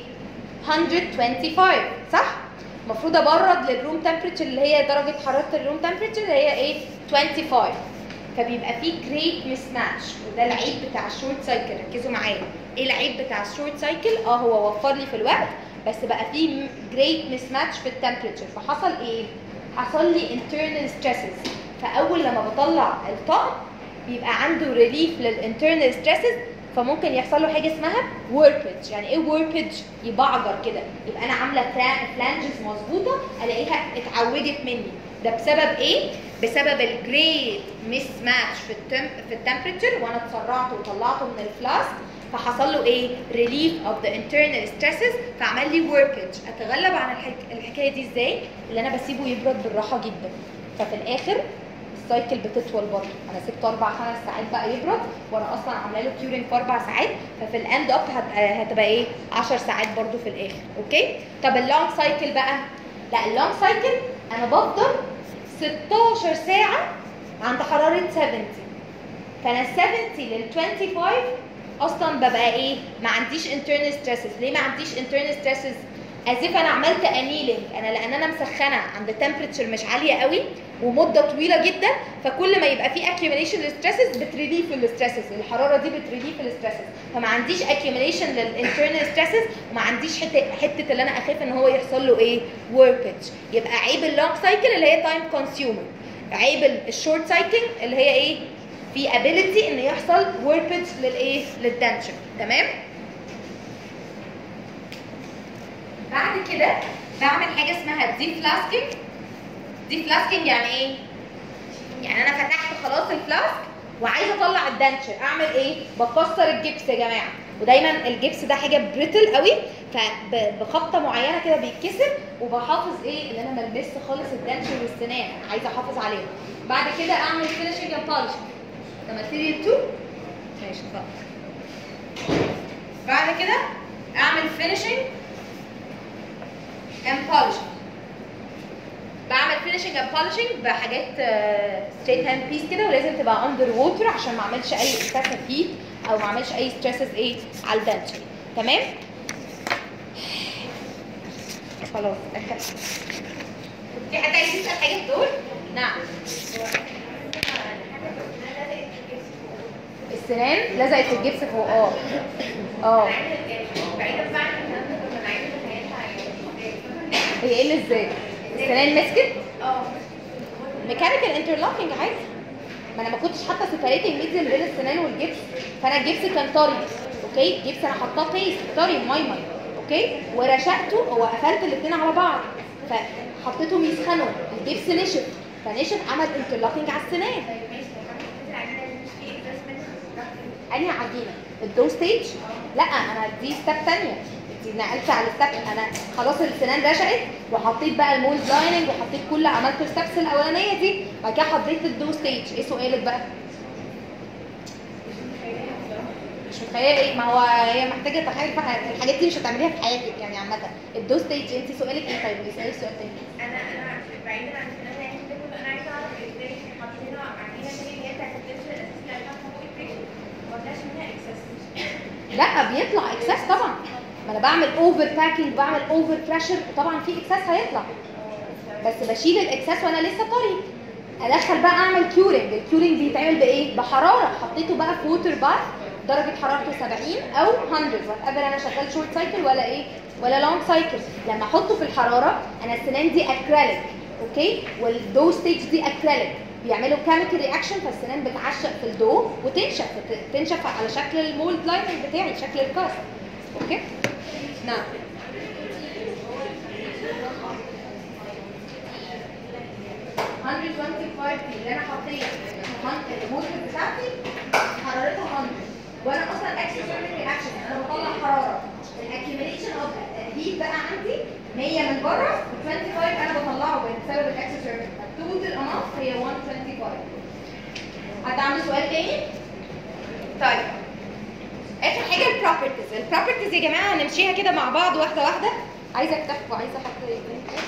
125 صح المفروض ابرد للروم تمبريتشر اللي هي درجه حراره الروم تمبريتشر اللي هي ايه 25 فبيبقى في جريت مس ماتش وده العيب بتاع الشورت سايكل ركزوا معايا ايه العيب بتاع الشورت سايكل اه هو وفر لي في الوقت بس بقى في جريت مس ماتش في التمبريتشر فحصل ايه حصل لي internal stresses فاول لما بطلع الطقم بيبقى عنده ريليف للانترنال ستريسز فممكن يحصل له حاجه اسمها وربج يعني ايه وربج يبعجر كده يبقى انا عامله فلانجز مظبوطه الاقيها اتعوجت مني ده بسبب ايه بسبب الجريد مس ماتش في التم في التمبريتشر وانا اتسرعت وطلعته من الفلاسك فحصل له ايه ريليف اوف ذا انترنال ستريسز فعمل لي وربج اتغلب عن الحك... الحكايه دي ازاي اللي انا بسيبه يبرد بالراحه جدا ففي الاخر السايكل بتطول برضه انا سبته اربع خمس ساعات بقى يبرد وانا اصلا عامله له كيورنج في اربع ساعات ففي الاند اب هتبقى, هتبقى ايه 10 ساعات برضه في الاخر اوكي طب اللونج سايكل بقى لا اللونج سايكل انا بفضل 16 ساعه عند حراره 70 فانا 70 لل 25 اصلا ببقى ايه ما عنديش internal stresses ليه ما عنديش internal stresses as if انا عملت انيلينج انا لان انا مسخنه عند تمبريتشر مش عاليه قوي ومده طويله جدا فكل ما يبقى في accumulation للستريسز بتريليف الستريسز الحراره دي بتريليف الستريسز فما عنديش accumulation للانترنال ستريسز وما عنديش حته حته اللي انا اخاف ان هو يحصل له ايه وربج يبقى عيب اللونج سايكل اللي هي تايم كونسيومر عيب الشورت سايكل اللي هي ايه في ability ان يحصل وربج للايه للدنشر تمام بعد كده بعمل حاجه اسمها دي فلاسكينج دي فلاسكينج يعني ايه يعني انا فتحت خلاص الفلاسك وعايزه اطلع الدنشر اعمل ايه بكسر الجبس يا جماعه ودايما الجبس ده حاجه بريتل قوي فبخبطه معينه كده بيتكسر وبحافظ ايه ان انا ما البس خالص الدنشر والسنان عايزه احافظ عليهم بعد كده اعمل فينشنج اند بولشنج ده ماتيريال 2 ماشي اتفضل بعد كده اعمل فينشنج اند بولشنج بعمل فينشنج اند بولشنج بحاجات ستريت هاند بيس كده ولازم تبقى اندر ووتر عشان ما اعملش اي اكسسيف هيت او ما اعملش اي ستريسز ايه على الدنشر تمام خلاص اخر في حد عايز يسال حاجه في دول نعم السنان لزقت في الجبس فوق اه اه هي ايه اللي ازاي السنان مسكت اه ميكانيكال انترلوكينج عادي ما انا ما كنتش حاطه سيبريتنج ميديم بين السنان والجبس فانا الجبس كان طري اوكي الجبس انا حاطاه بيست طري مايمر اوكي ورشقته وقفلت الاثنين على بعض فحطيتهم يسخنوا الجبس نشف فنشف عمل انترلوكينج على السنان انهي عجينه الدو ستيج لا انا دي ستيب ثانيه دي نقلت على الستيب انا خلاص السنان رشقت وحطيت بقى المولد لايننج وحطيت كل عملت الستبس الاولانيه دي بعد كده حطيت الدو ستيج ايه سؤالك بقى مش متخيله ايه ما هو هي محتاجه تخيل في الحاجات دي مش هتعمليها في حياتك يعني عامه الدو ستيج انت سؤالك ايه طيب اسالي سؤال تاني انا انا بعيدا عن ان انا يعني ده انا عايزه اعرف ازاي حاطين عجينه تاني اللي هي بتاعت الدنشر الاساس اللي عشان فوق البريشر ولا منها اكسس لا بيطلع اكسس طبعا ما انا بعمل اوفر باكينج بعمل اوفر بريشر وطبعا في اكسس هيطلع بس بشيل الاكسس وانا لسه طري ادخل بقى اعمل كيورنج الكيورنج بيتعمل بايه بحراره حطيته بقى في ووتر باث درجه حرارته 70 او 100 وات ايفر انا شغال شورت سايكل ولا ايه ولا لونج سايكل لما احطه في الحراره انا السنان دي اكريليك اوكي والدو ستيج دي اكريليك بيعملوا كيميكال رياكشن فالسنان بتعشق في الدو وتنشف فت- تنشف على شكل المولد لايننج بتاعي شكل الكاست اوكي نعم hundred twenty five اللي انا حطيت الموتر بتاعتي حرارتها 100 وانا اصلا اكسسوري رياكشن انا بطلع حراره الاكيوميليشن اوف هيت بقى عندي 100 من بره و25 انا بطلعه بسبب الاكسسوري التوتال اماونت هي 125 حد عنده سؤال تاني؟ طيب اخر حاجه البروبرتيز البروبرتيز يا جماعه هنمشيها كده مع بعض واحده واحده عايزه اكتب وعايزه حد يكتب.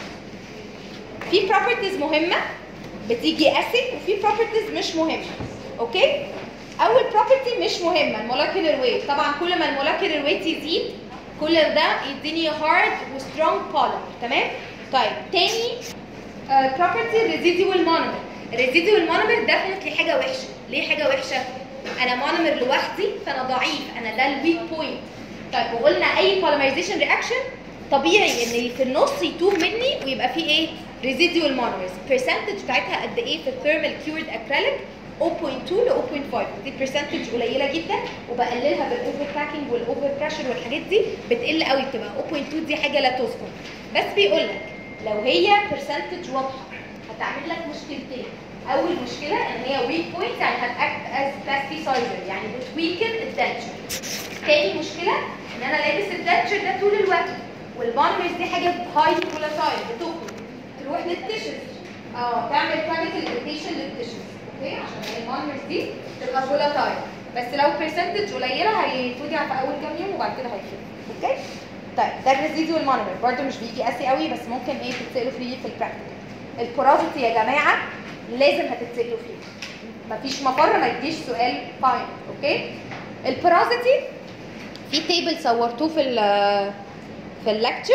في بروبرتيز مهمه بتيجي اسيد وفي بروبرتيز مش مهمه اوكي اول بروبرتي مش مهمه المولكيولر ويت طبعا كل ما المولكيولر ويت يزيد كل ده يديني هارد وسترونج بوليمر تمام طيب تاني بروبرتي الريزيديوال مونومر الريزيديوال مونومر ديفنتلي حاجه وحشه ليه حاجه وحشه انا مونومر لوحدي فانا ضعيف انا ده الويك بوينت طيب وقلنا اي polymerization رياكشن طبيعي ان في النص يتوه مني ويبقى فيه ايه ريزيديوال مونومرز percentage بتاعتها قد ايه في الثيرمال كيورد اكريليك 0.2 ل 0.5 دي برسنتج قليله جدا وبقللها بالاوفر باكينج والاوفر بريشر والحاجات دي بتقل قوي بتبقى 0.2 دي حاجه لا تذكر بس بيقول لك لو هي برسنتج واضحه هتعمل لك مشكلتين اول مشكله ان هي ويك بوينت يعني هتاكت از بلاستيسايزر يعني بتويكن الدنشر تاني مشكله ان انا لابس الدنشر ده طول الوقت والبانرز دي حاجه هاي فولاتايل بتخرج تروح للتشز اه تعمل كيميكال اريتيشن للتشز اوكي عشان البانرز دي تبقى فولاتايل بس لو برسنتج قليله هيتوجع في اول كام يوم وبعد كده هيخف اوكي طيب ده الريزيديوال مونومر برده مش بيجي قاسي قوي بس ممكن ايه تتسالوا فيه في البراكتيكال البورازيتي يا جماعه لازم هتتسالوا فيه مفيش مفر ما يجيش سؤال فاين اوكي البورازيتي في تيبل صورتوه في ال في اللكتشر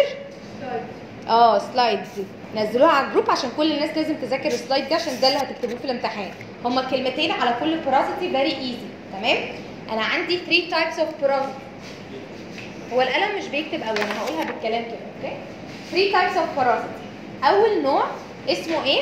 اه سلايدز نزلوها على الجروب عشان كل الناس لازم تذاكر السلايد دي عشان ده اللي هتكتبوه في الامتحان هما كلمتين على كل porosity very easy تمام انا عندي 3 types of porosity هو القلم مش بيكتب قوي انا هقولها بالكلام كده اوكي 3 types of porosity اول نوع اسمه ايه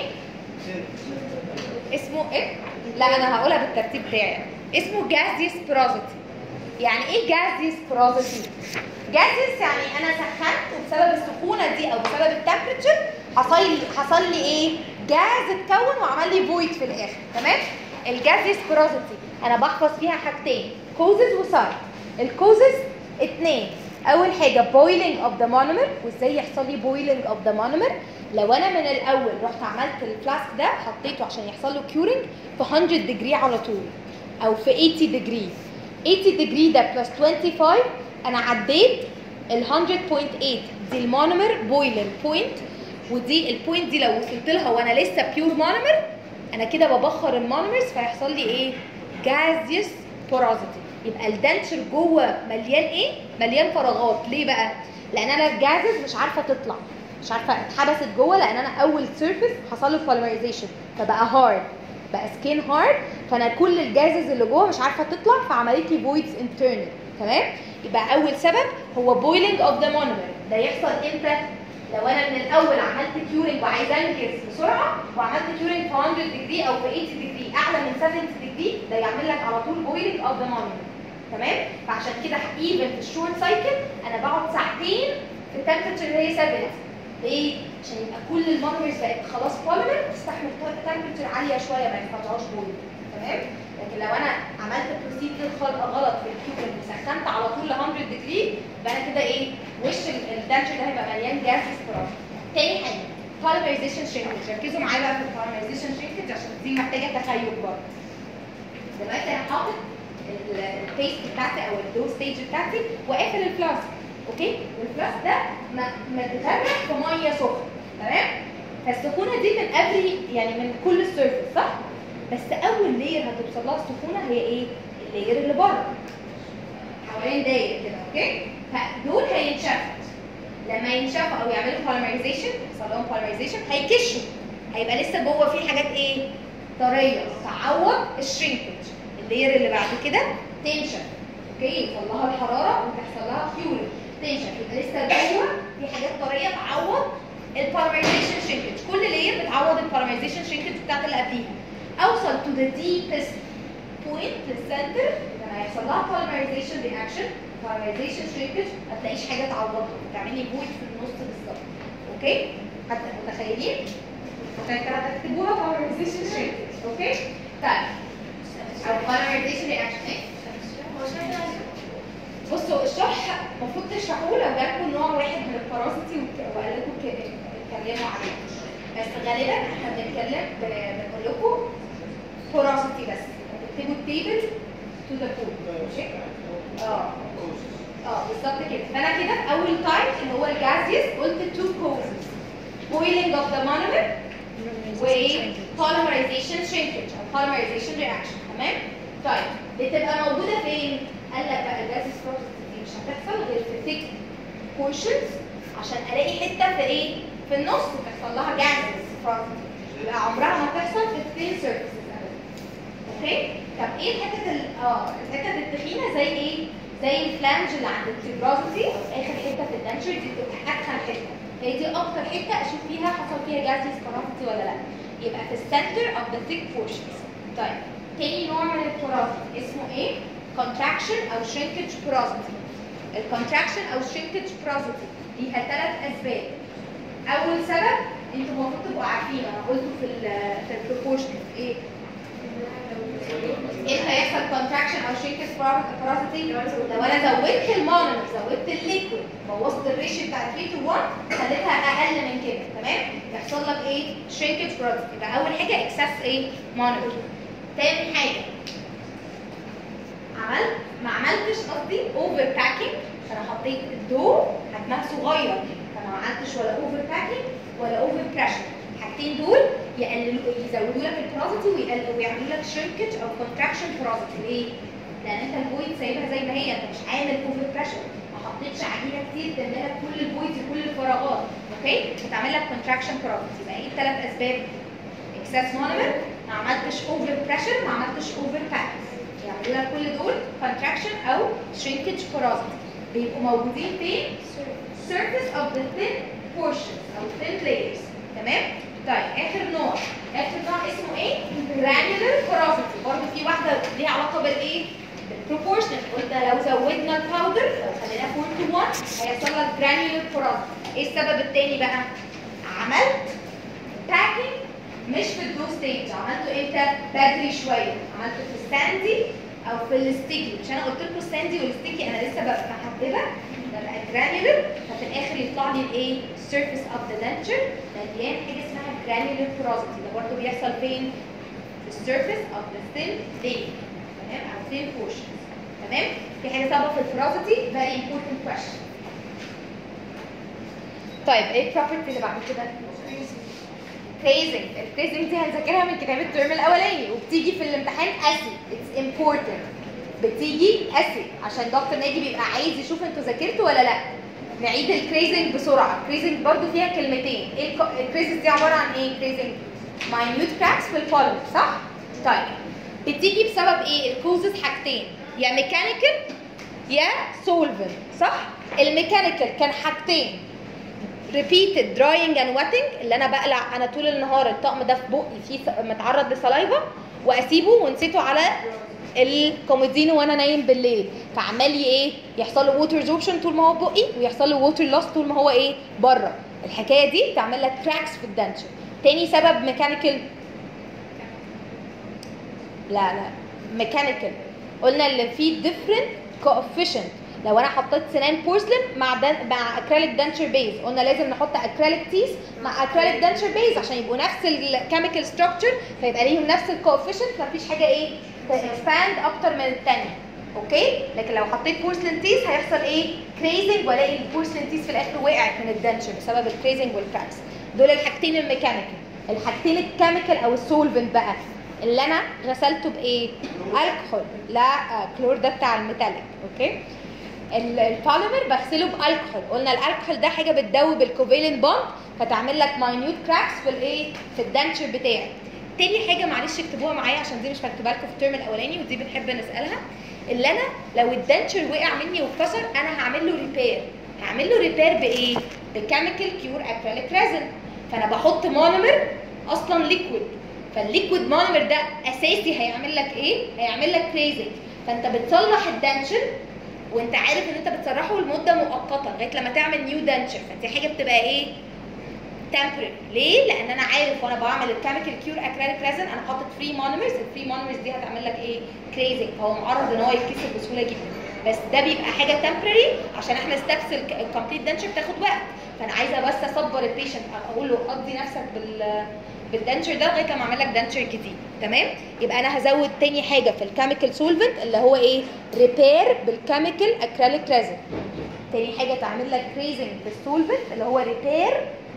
اسمه ايه لا انا هقولها بالترتيب بتاعي اسمه gaseous porosity يعني ايه gaseous porosity gaseous يعني انا سخنت وبسبب السخونه دي او بسبب التمبريتشر حصل لي حصل لي ايه جاز اتكون وعمل لي فويد في الاخر تمام الجازيس بروزيتي انا بحفظ فيها حاجتين كوزز وسايد الكوزز اتنين اول حاجه بويلنج اوف ذا مونومر وازاي يحصل لي بويلنج اوف ذا مونومر لو انا من الاول رحت عملت الفلاسك ده حطيته عشان يحصل له كيورنج في 100 ديجري على طول او في 80 ديجري 80 ديجري ده بلس 25 انا عديت ال 100.8 دي المونومر بويلنج بوينت ودي البوينت دي لو وصلت لها وانا لسه بيور مونومر انا كده ببخر المونومرز فيحصل لي ايه جازيوس بورازيتي يبقى الدنشر جوه مليان ايه مليان فراغات ليه بقى لان انا الجازز مش عارفه تطلع مش عارفه اتحبست جوه لان انا اول سيرفيس حصل له بوليمرايزيشن فبقى هارد بقى سكين هارد فانا كل الجازز اللي جوه مش عارفه تطلع فعملت لي فويدز انترنال تمام يبقى اول سبب هو بويلنج اوف ذا مونومر ده يحصل امتى لو انا من الاول عملت كيورنج وعايز انجز بسرعه وعملت كيورنج في 100 ديجري او في 80 ديجري اعلى من 70 ديجري ده يعمل لك على طول بويلنج اوف ذا مونومر تمام فعشان كده ايفن في الشورت سايكل انا بقعد ساعتين في التمبرتشر اللي هي 70 ليه؟ عشان يبقى كل المونومرز بقت خلاص بوليمر تستحمل تمبرتشر عاليه شويه ما ينفعهاش بويلنج تمام لكن لو انا عملت بروسيدر غلط في الكيوبنج وسخنت على طول ل 100 ديجري يبقى انا كده ايه وش الدنشر ده هيبقى مليان جاز سبراش تاني حاجه polymerization shrinkage ركزوا معايا بقى في البوليمرايزيشن shrinkage عشان دي محتاجه تخيل برضه دلوقتي انا حاطط البيست بتاعتي او الدو ستيج بتاعتي وقافل الفلاسك اوكي والفلاسك ده متغرق في ميه سخنه تمام فالسخونه دي من افري يعني من كل السيرفيس صح بس اول لير هتوصل لها السخونه هي ايه اللير اللي بره حوالين داير كده اوكي فدول هينشفوا لما ينشفوا او يعملوا polymerization يحصل لهم polymerization هيكشوا هيبقى لسه جوه في حاجات ايه طريه تعوض الشرينكج اللير اللي بعد كده تنشف اوكي يوصل لها الحراره وتحصل لها كيورنج تنشف يبقى لسه جوه في حاجات طريه تعوض البوليمرايزيشن شرينكج كل لير بتعوض البوليمرايزيشن شرينكج بتاعت اللي قبليها اوصل to the deepest point للسنتر لما هيحصل لها polymerization reaction polymerization shrinkage ما تلاقيش حاجه تعوضها تعمل لي void في النص بالظبط اوكي حتى متخيلين هتكتبوها polymerization shrinkage اوكي طيب او polymerization reaction ايه هو شكله بصوا الشرح المفروض تشرحوه لو جالكم نوع واحد من البارازيتي وقال لكم ك- اتكلموا عليه بس غالبا احنا بنتكلم ب- بنقول لكم بارازيتي بس تكتبوا التيبل تو ذا كود ماشي؟ اه اه بالظبط كده فانا كده في اول تايب اللي هو الجازيوس قلت تو كوزز boiling of the monomer وايه polymerization shrinkage او polymerization reaction تمام طيب بتبقى موجوده فين قال لك بقى الجازيوس بروسيس دي مش هتحصل غير في thick portions عشان الاقي حته في ايه في النص تحصل لها جازيوس بروسيس يبقى عمرها ما تحصل في الثين سيرفيسز ابدا اوكي طب ايه الحتت ال اه الحتت التخينه زي ايه زي الفلانج اللي عند التيبرازيتي او اخر حته في الدنشر دي بتبقى اتخن حته هي دي اكتر حته اشوف فيها حصل فيها جازيوس بارازيتي ولا لا يبقى في السنتر اوف ذا ثيك بورشنز طيب تاني نوع من البارازيتي اسمه ايه contraction او shrinkage porosity الكونتراكشن او shrinkage porosity ليها ثلاث اسباب اول سبب انتوا المفروض تبقوا عارفين انا قلته في ال في البروبورشن ايه ايه اللي هيحصل كونتراكشن او shrinkage porosity لو انا زودت المونومر زودت الليكويد بوظت الريشيو بتاع 3 to 1 خليتها اقل من كده تمام يحصل لك ايه shrinkage porosity يبقى اول حاجه اكسس ايه مونومر تاني حاجه عملت ما عملتش قصدي اوفر باكينج انا حطيت الدو حجمها صغير فما عملتش ولا اوفر باكينج ولا اوفر بريشر الحاجتين دول يقللوا يزودوا لك البروزيتي ويقللوا ويعملوا لك شركج او كونتراكشن بروزيتي ليه؟ لان انت البوينت سايبها زي ما هي انت مش عامل اوفر بريشر ما حطيتش عجينه كتير تملى لك كل البوينت كل الفراغات اوكي؟ بتعمل لك كونتراكشن بروزيتي يبقى ايه الثلاث اسباب؟ اكسس مونومر ما عملتش اوفر بريشر ما عملتش اوفر باكينج يعملوا لك كل دول contraction او shrinkage porosity بيبقوا موجودين فين؟ surface of the thin portions او thin layers تمام؟ طيب اخر نوع اخر نوع اسمه ايه؟ granular porosity برضه في واحده ليها علاقه بالايه؟ بالبروبورشن قلنا لو زودنا الباودر لو خليناه 4 to 1 هيحصل لك granular porosity ايه السبب التاني بقى؟ عملت packing مش في الدو ستيج عملته امتى؟ بدري شويه عملته في الساندي او في الستيكي مش انا قلت لكم الساندي والستيكي انا لسه ببقى محدده ببقى جرانيولر ففي الاخر يطلع لي الايه؟ سيرفيس اوف ذا دنتشر مليان حاجه اسمها جرانيولر بروزيتي ده برضه بيحصل فين؟ في السيرفيس اوف ذا ثين لاير تمام او ثين بورشن تمام؟ في حاجه صعبه في البروزيتي very important question طيب ايه البروبرتي اللي بعد كده؟ كريزنج الكريزنج دي هنذاكرها من كتاب الترم الاولاني وبتيجي في الامتحان اسي اتس امبورتنت بتيجي اسي عشان دكتور ناجي بيبقى عايز يشوف انتوا ذاكرتوا ولا لا نعيد الكريزنج بسرعه الكريزنج برضو فيها كلمتين ايه الكريزنج دي عباره عن ايه كريزنج ماينيوت كراكس في البوليمر صح طيب بتيجي بسبب ايه الكوزز حاجتين يا ميكانيكال يا سولفنت صح الميكانيكال كان حاجتين repeated drying and wetting اللي انا بقلع انا طول النهار الطقم ده في بقي فيه س- متعرض لسلايفا واسيبه ونسيته على الكومودينو وانا نايم بالليل فعمال ي- ايه يحصل له ووتر زوبشن طول ما هو بقي ويحصل له ووتر لوس طول ما هو ايه بره الحكايه دي تعمل لك كراكس في الدنشر تاني سبب ميكانيكال لا لا ميكانيكال قلنا اللي فيه different coefficient لو انا حطيت سنان بورسلين مع دن... مع اكريليك دنشر بيز قلنا لازم نحط اكريليك تيس مع اكريليك دنشر بيز عشان يبقوا نفس الكيميكال ستراكشر فيبقى ليهم نفس الكوفيشنت فمفيش حاجه ايه تكسباند اكتر من الثانيه اوكي لكن لو حطيت بورسلين تيس هيحصل ايه كريزنج والاقي البورسلين تيس في الاخر وقعت من الدنشر بسبب الكريزنج والكراكس دول الحاجتين الميكانيكال الحاجتين الكيميكال او السولفنت بقى اللي انا غسلته بايه الكحول لا آه، كلور ده بتاع الميتاليك اوكي ال- البوليمر بغسله بالكحول قلنا الالكحول ده حاجه بتدوب الكوفيلنت بوند فتعمل لك ماينيوت كراكس في الايه في الدنشر بتاعك تاني حاجه معلش اكتبوها معايا عشان دي مش مكتوبه لكم في الترم الاولاني ودي بنحب نسالها اللي انا لو الدنشر وقع مني واتكسر انا هعمل له ريبير هعمل له ريبير بايه بكيميكال كيور اكريليك ريزن فانا بحط مونومر اصلا ليكويد فالليكويد مونومر ده اساسي هيعمل لك ايه هيعمل لك كريزنج فانت بتصلح الدنشر وانت عارف ان انت بتصرحه لمده مؤقته لغايه لما تعمل نيو دنشر فدي حاجه بتبقى ايه تمبرري ليه لان انا عارف وانا بعمل الكيميكال كيور اكريليك ريزن انا حاطط فري مونومرز الفري مونومرز دي هتعمل لك ايه كريزنج فهو معرض ان هو يتكسر بسهوله جدا بس ده بيبقى حاجه تمبرري عشان احنا ستابس الكومبليت دنشر بتاخد وقت فانا عايزه بس اصبر البيشنت اقول له قضي نفسك بال بالدنشر ده لغايه لما اعمل لك دنشر جديد تمام يبقى انا هزود تاني حاجه في الكيميكال سولفنت اللي هو ايه ريبير بالكيميكال اكريليك ريزن تاني حاجه تعمل لك كريزنج بالسولفنت اللي هو ريبير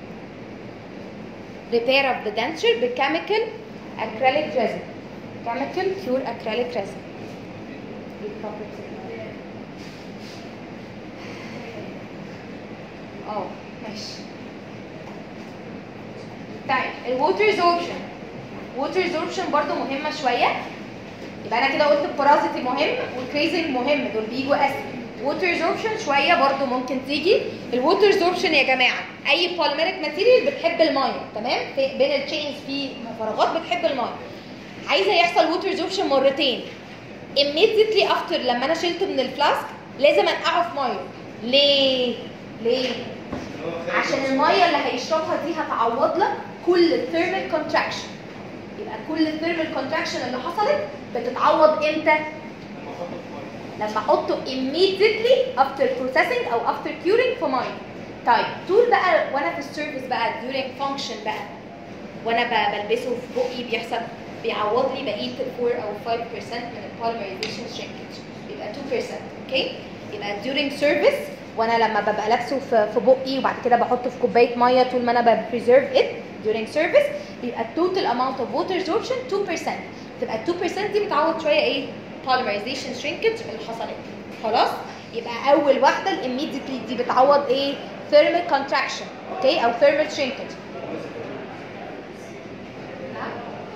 ريبير اوف ذا دنشر بكيميكال اكريليك ريزن كيميكال كيور اكريليك ريزن اه ماشي طيب الووتر زوربشن ووتر زوربشن برضو مهمه شويه يبقى انا كده قلت البارازيتي مهم والكريزنج مهم دول بيجوا اسهل ووتر زوربشن شويه برضو ممكن تيجي الووتر زوربشن يا جماعه اي بوليميريك ماتيريال بتحب الميه تمام في بين التشينز في فراغات بتحب الميه عايزه يحصل ووتر زوربشن مرتين immediately after لما انا شلته من الفلاسك لازم انقعه في ميه ليه ليه عشان الميه اللي هيشربها دي هتعوض لك كل الثيرمال كونتراكشن يبقى كل الثيرمال كونتراكشن اللي حصلت بتتعوض امتى لما احطه immediately after processing او after curing في ميه طيب طول بقى وانا في السيرفيس بقى during function بقى وانا ب- بلبسه في بقي بيحصل بيعوض لي بقيه ال 4 او 5% من البوليمرايزيشن shrinkage يبقى 2% اوكي يبقى during service وانا لما ببقى لابسه في في بقي وبعد كده بحطه في كوبايه ميه طول ما انا بريزيرف ات during service بيبقى التوتال اماونت اوف ووتر absorption 2% تبقى ال 2% دي بتعوض شويه ايه polymerization shrinkage اللي حصلت خلاص يبقى اول واحده الاميديتلي دي بتعوض ايه thermal contraction اوكي او thermal shrinkage نعم؟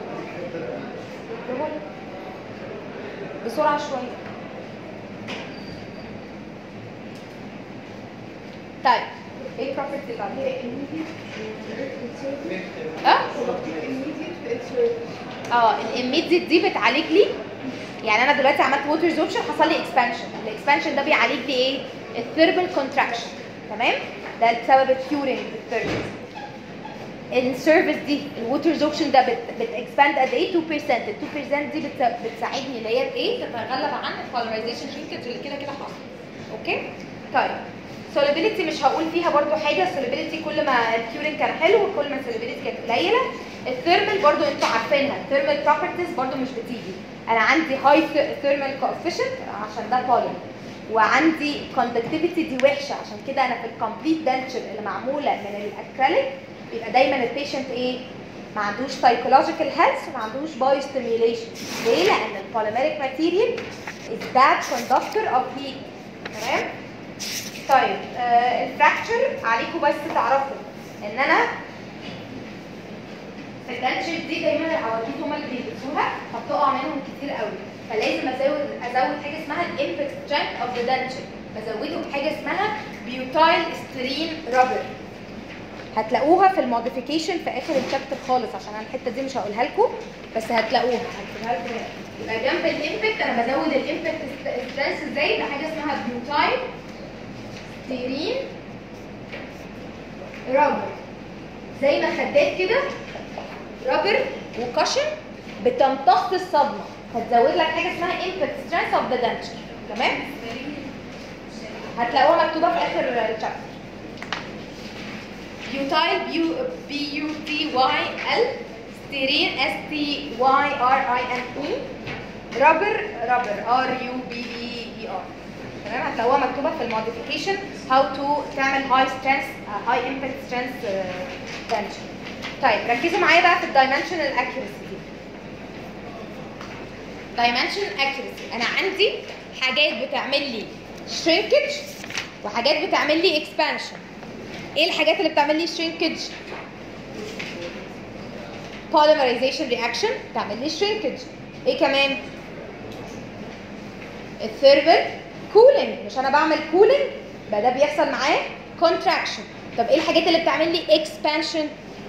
بسرعه شويه طيب ايه البروبرتي اللي بعدها؟ اه اه الاميديت دي بتعالج لي يعني انا دلوقتي عملت ووتر زوبشن حصل لي اكسبانشن الاكسبانشن ده بيعالج لي ايه الثيرمال كونتراكشن تمام ده بسبب الكيورنج الثيرمال السيرفيس دي الووتر زوبشن ده بتاكسباند قد ايه 2% ال 2% دي بت- بتساعدني اللي هي ايه تتغلب عن البوليمرايزيشن شرينكج اللي كده كده حصل اوكي طيب solubility مش هقول فيها برضو حاجه solubility كل ما الكيورنج كان حلو وكل ما solubility كانت قليله الثيرمال برضو انتوا عارفينها الثيرمال بروبرتيز برضو مش بتيجي انا عندي هاي ثيرمال كوفيشنت عشان ده بولي وعندي كوندكتيفيتي دي وحشه عشان كده انا في الكومبليت دنتشر اللي معموله من الاكريليك بيبقى دايما البيشنت ايه ما عندوش سايكولوجيكال هيلث وما عندوش بايو ستيميوليشن ليه لان البوليميريك ماتيريال is bad conductor of heat تمام طيب آه الفراكتشر عليكم بس تعرفوا ان انا في الدنشر دي دايما العواجيز هما اللي بيلبسوها فبتقع منهم كتير قوي فلازم ازود ازود حاجه اسمها الامباكت سترينث اوف ذا دنشر بزوده بحاجه اسمها بيوتايل استرين رابر هتلاقوها في الموديفيكيشن في اخر الشابتر خالص عشان انا الحته دي مش هقولها لكم بس هتلاقوها هكتبها لكم هنا يبقى جنب الامباكت انا بزود الامباكت سترينث ازاي بحاجه اسمها بيوتايل ستيرين رابر زي ما خدات كده رابر وكشن بتمتص الصدمه هتزود لك حاجه اسمها امباكت سترينث اوف ذا دنشر تمام هتلاقوها مكتوبه في اخر الشابتر بيوتايل بيو بي يو تي واي ال ستيرين اس تي واي ار اي ان اي رابر رابر ار يو بي بي اي ار تمام هتلاقوها مكتوبه في الموديفيكيشن هاو تو تعمل هاي سترينث هاي امباكت سترينث تنشن طيب ركزوا معايا بقى في الدايمنشنال اكيورسي دي دايمنشنال اكيورسي انا عندي حاجات بتعمل لي شرينكج وحاجات بتعمل لي اكسبانشن ايه الحاجات اللي بتعمل لي شرينكج polymerization reaction بتعمل لي shrinkage ايه كمان الثيرمال كولينج مش انا بعمل كولينج بقى ده بيحصل معاه contraction طب ايه الحاجات اللي بتعمل لي expansion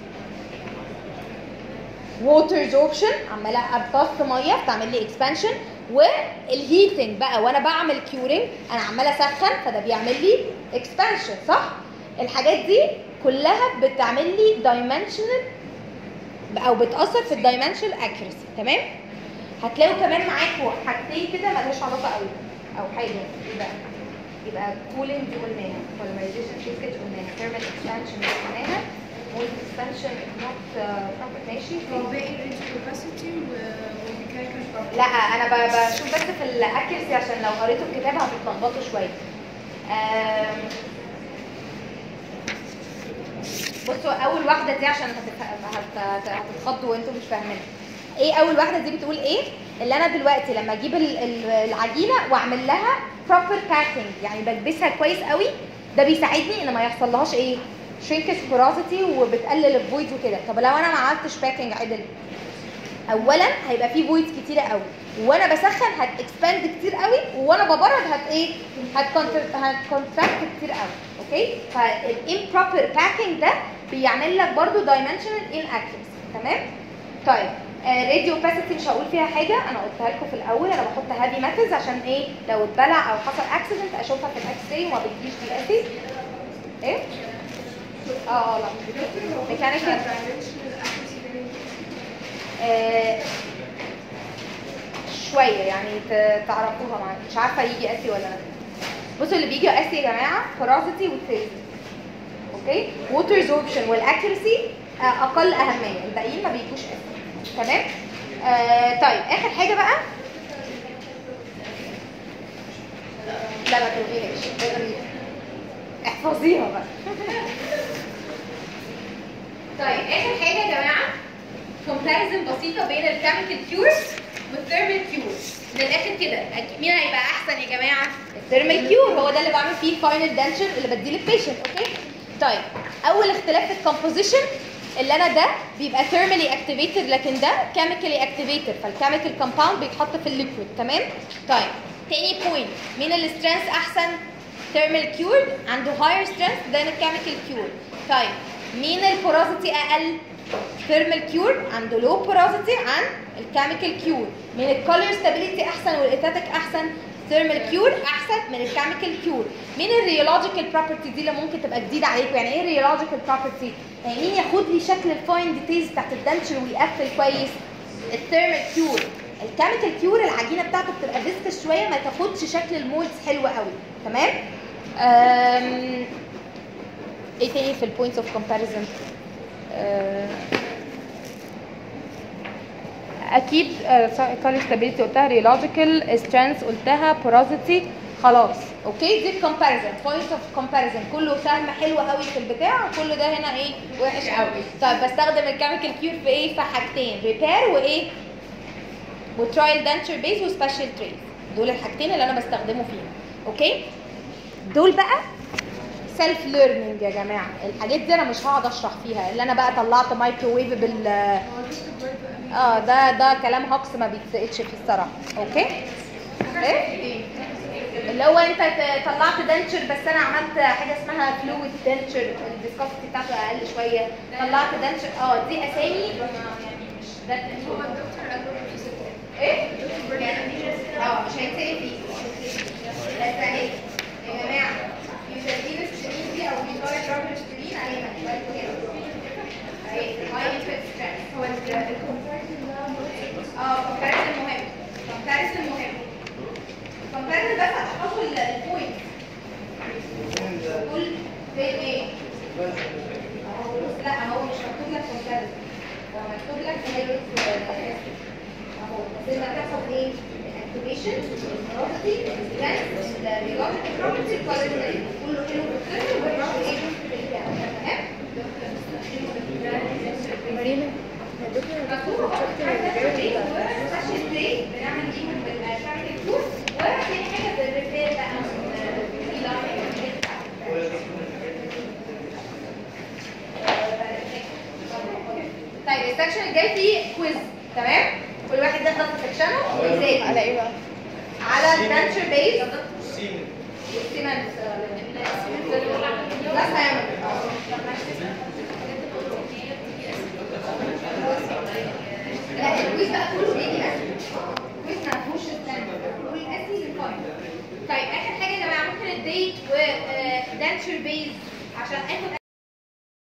ووتر زوربشن عماله امتص ميه بتعمل لي اكسبانشن والهيتنج بقى وانا بعمل كيورنج انا عماله اسخن فده بيعمل لي اكسبانشن صح الحاجات دي كلها بتعمل لي دايمنشنال او بتاثر في الدايمنشنال اكيرسي تمام هتلاقوا كمان معاكم حاجتين كده مالهاش علاقه قوي او حاجه يبقى يبقى كولينج دي قلناها polymerization shrinkage قلناها thermal expansion قلناها mold expansion not uh, ماشي هو باقي الرينج كاباسيتي والميكانيكال لا انا ب- بشوف بس في الاكيرسي عشان لو قريتوا الكتاب هتتلخبطوا شويه آم، بصوا اول واحده دي عشان هتتف- هت- هت- هتتخضوا وانتم مش فاهمين ايه اول واحده دي بتقول ايه اللي انا دلوقتي لما اجيب ال- ال- العجينه واعمل لها proper packing يعني بكبسها كويس قوي ده بيساعدني ان ما يحصلهاش ايه شرينكس بورازيتي وبتقلل الفويدز وكده طب لو انا ما عملتش باكينج عدل اولا هيبقى فيه فويدز كتيره قوي وانا بسخن هتكسباند كتير قوي وانا ببرد هت ايه هتكونتراكت كتير قوي اوكي فالامبروبر باكينج ده بيعمل لك برضو دايمنشنال ان اكيرسي تمام طيب راديو باسيتي مش هقول فيها حاجه انا قلتها لكم في الاول انا بحط هابي ماتز عشان ايه لو اتبلع او حصل اكسيدنت اشوفها في الاكس راي وما بتجيش دي اسي ايه اه اه لا ميكانيكال آه، شويه يعني ت- تعرفوها معايا مش عارفه يجي اسي ولا لا بصوا اللي بيجي اسي يا جماعه فرازتي والتيزي اوكي ووتر ريزوربشن والاكيرسي اقل اهميه الباقيين ما بيجوش اسي تمام آه طيب اخر حاجه بقى لا ما تلغيهاش تلغيها. احفظيها بقى طيب اخر حاجه يا جماعه كومباريزن بسيطه بين الكيميكال كيورز والثيرمال كيور من الاخر كده أك- مين هيبقى احسن يا جماعه الثيرمال كيور هو ده اللي بعمل فيه الفاينل دانشر اللي بديه للبيشنت اوكي طيب اول اختلاف في الكومبوزيشن اللي انا ده بيبقى ثيرمالي اكتيفيتد لكن ده كيميكالي اكتيفيتد فالكيميكال كومباوند بيتحط في الليكويد تمام طيب تاني بوينت مين السترينث احسن ثيرمال كيور عنده هاير سترينث ذان الكيميكال كيور طيب مين البورosity اقل ثيرمال كيور عنده لو بورosity عن الكيميكال كيور مين الكولر ستابيليتي احسن والايثاتيك احسن ثيرمال كيور احسن من الكيميكال كيور مين الريولوجيكال بروبرتي دي اللي ممكن تبقى جديده عليكم يعني ايه ريولوجيكال بروبرتي يعني مين ياخد لي شكل الفاين ديتيلز بتاعت الدنشر ويقفل كويس الثيرمال كيور الكيميكال كيور العجينه بتاعته بتبقى فيسكس شويه ما تاخدش شكل المولدز حلو قوي تمام أم... ايه تاني في البوينتس اوف كومباريزن اكيد كولر ستابيليتي قلتها ريولوجيكال سترينث قلتها بورosity خلاص اوكي دي الكومباريزن بوينتس اوف كومباريزن كله سهم حلو قوي في البتاع وكل ده هنا ايه وحش قوي طيب بستخدم الكيميكال كيور في ايه في حاجتين ريبير وايه وترايل دانشر بيز وسبيشال تريز دول الحاجتين اللي انا بستخدمه فيهم اوكي دول بقى سيلف ليرنينج يا جماعه الحاجات دي انا مش هقعد اشرح فيها اللي انا بقى طلعت مايكروويف بال اه ده ده كلام هوكس ما بيتسقطش فيه الصراحه اوكي ايه اللي هو انت ت- طلعت دنتشر بس انا عملت حاجه اسمها فلويد دنتشر الفيسكوسيتي بتاعته اقل شويه طلعت دنتشر اه دي اسامي ما- يعني مش ده هو الدكتور قال له ايه؟ اه مش هيتسأل فيه بس اهي يا جماعه يوزرين السنين دي او بيطلع رابر السنين عليها بالكم كده اهي هاي انفكت ستريس هو الكومباريزن ده اه كومباريزن مهم كومباريزن مهم كومباريزن بس هتحفظوا ال- البوينت كل فين ايه؟ اهو بص لا هو مش مكتوب لك كومباريزن هو مكتوب لك هي اهو بس انت هتاخد ايه؟ الاكتيفيشن البروبرتي الريلوجيكال بروبرتي الكواليتي كله حلو بالكلام والبروبرتي ايه؟ بالكلام تمام؟ مريم الدكتور مكتوب بنعمل بيهم بالكامل كورس وتاني حاجه بالريبير بقى طيب السكشن الجاي فيه كويز تمام كل واحد دخل في سكشنه ويسال على ايه بقى على الدانشر بيز والسيمنت لا سيمنت لا الكويز بقى كله بيجي اسهل الكويز ما فيهوش الثاني كل اسهل للفاينل طيب اخر حاجه يا جماعه ممكن الديت ودانشر بيز عشان اخد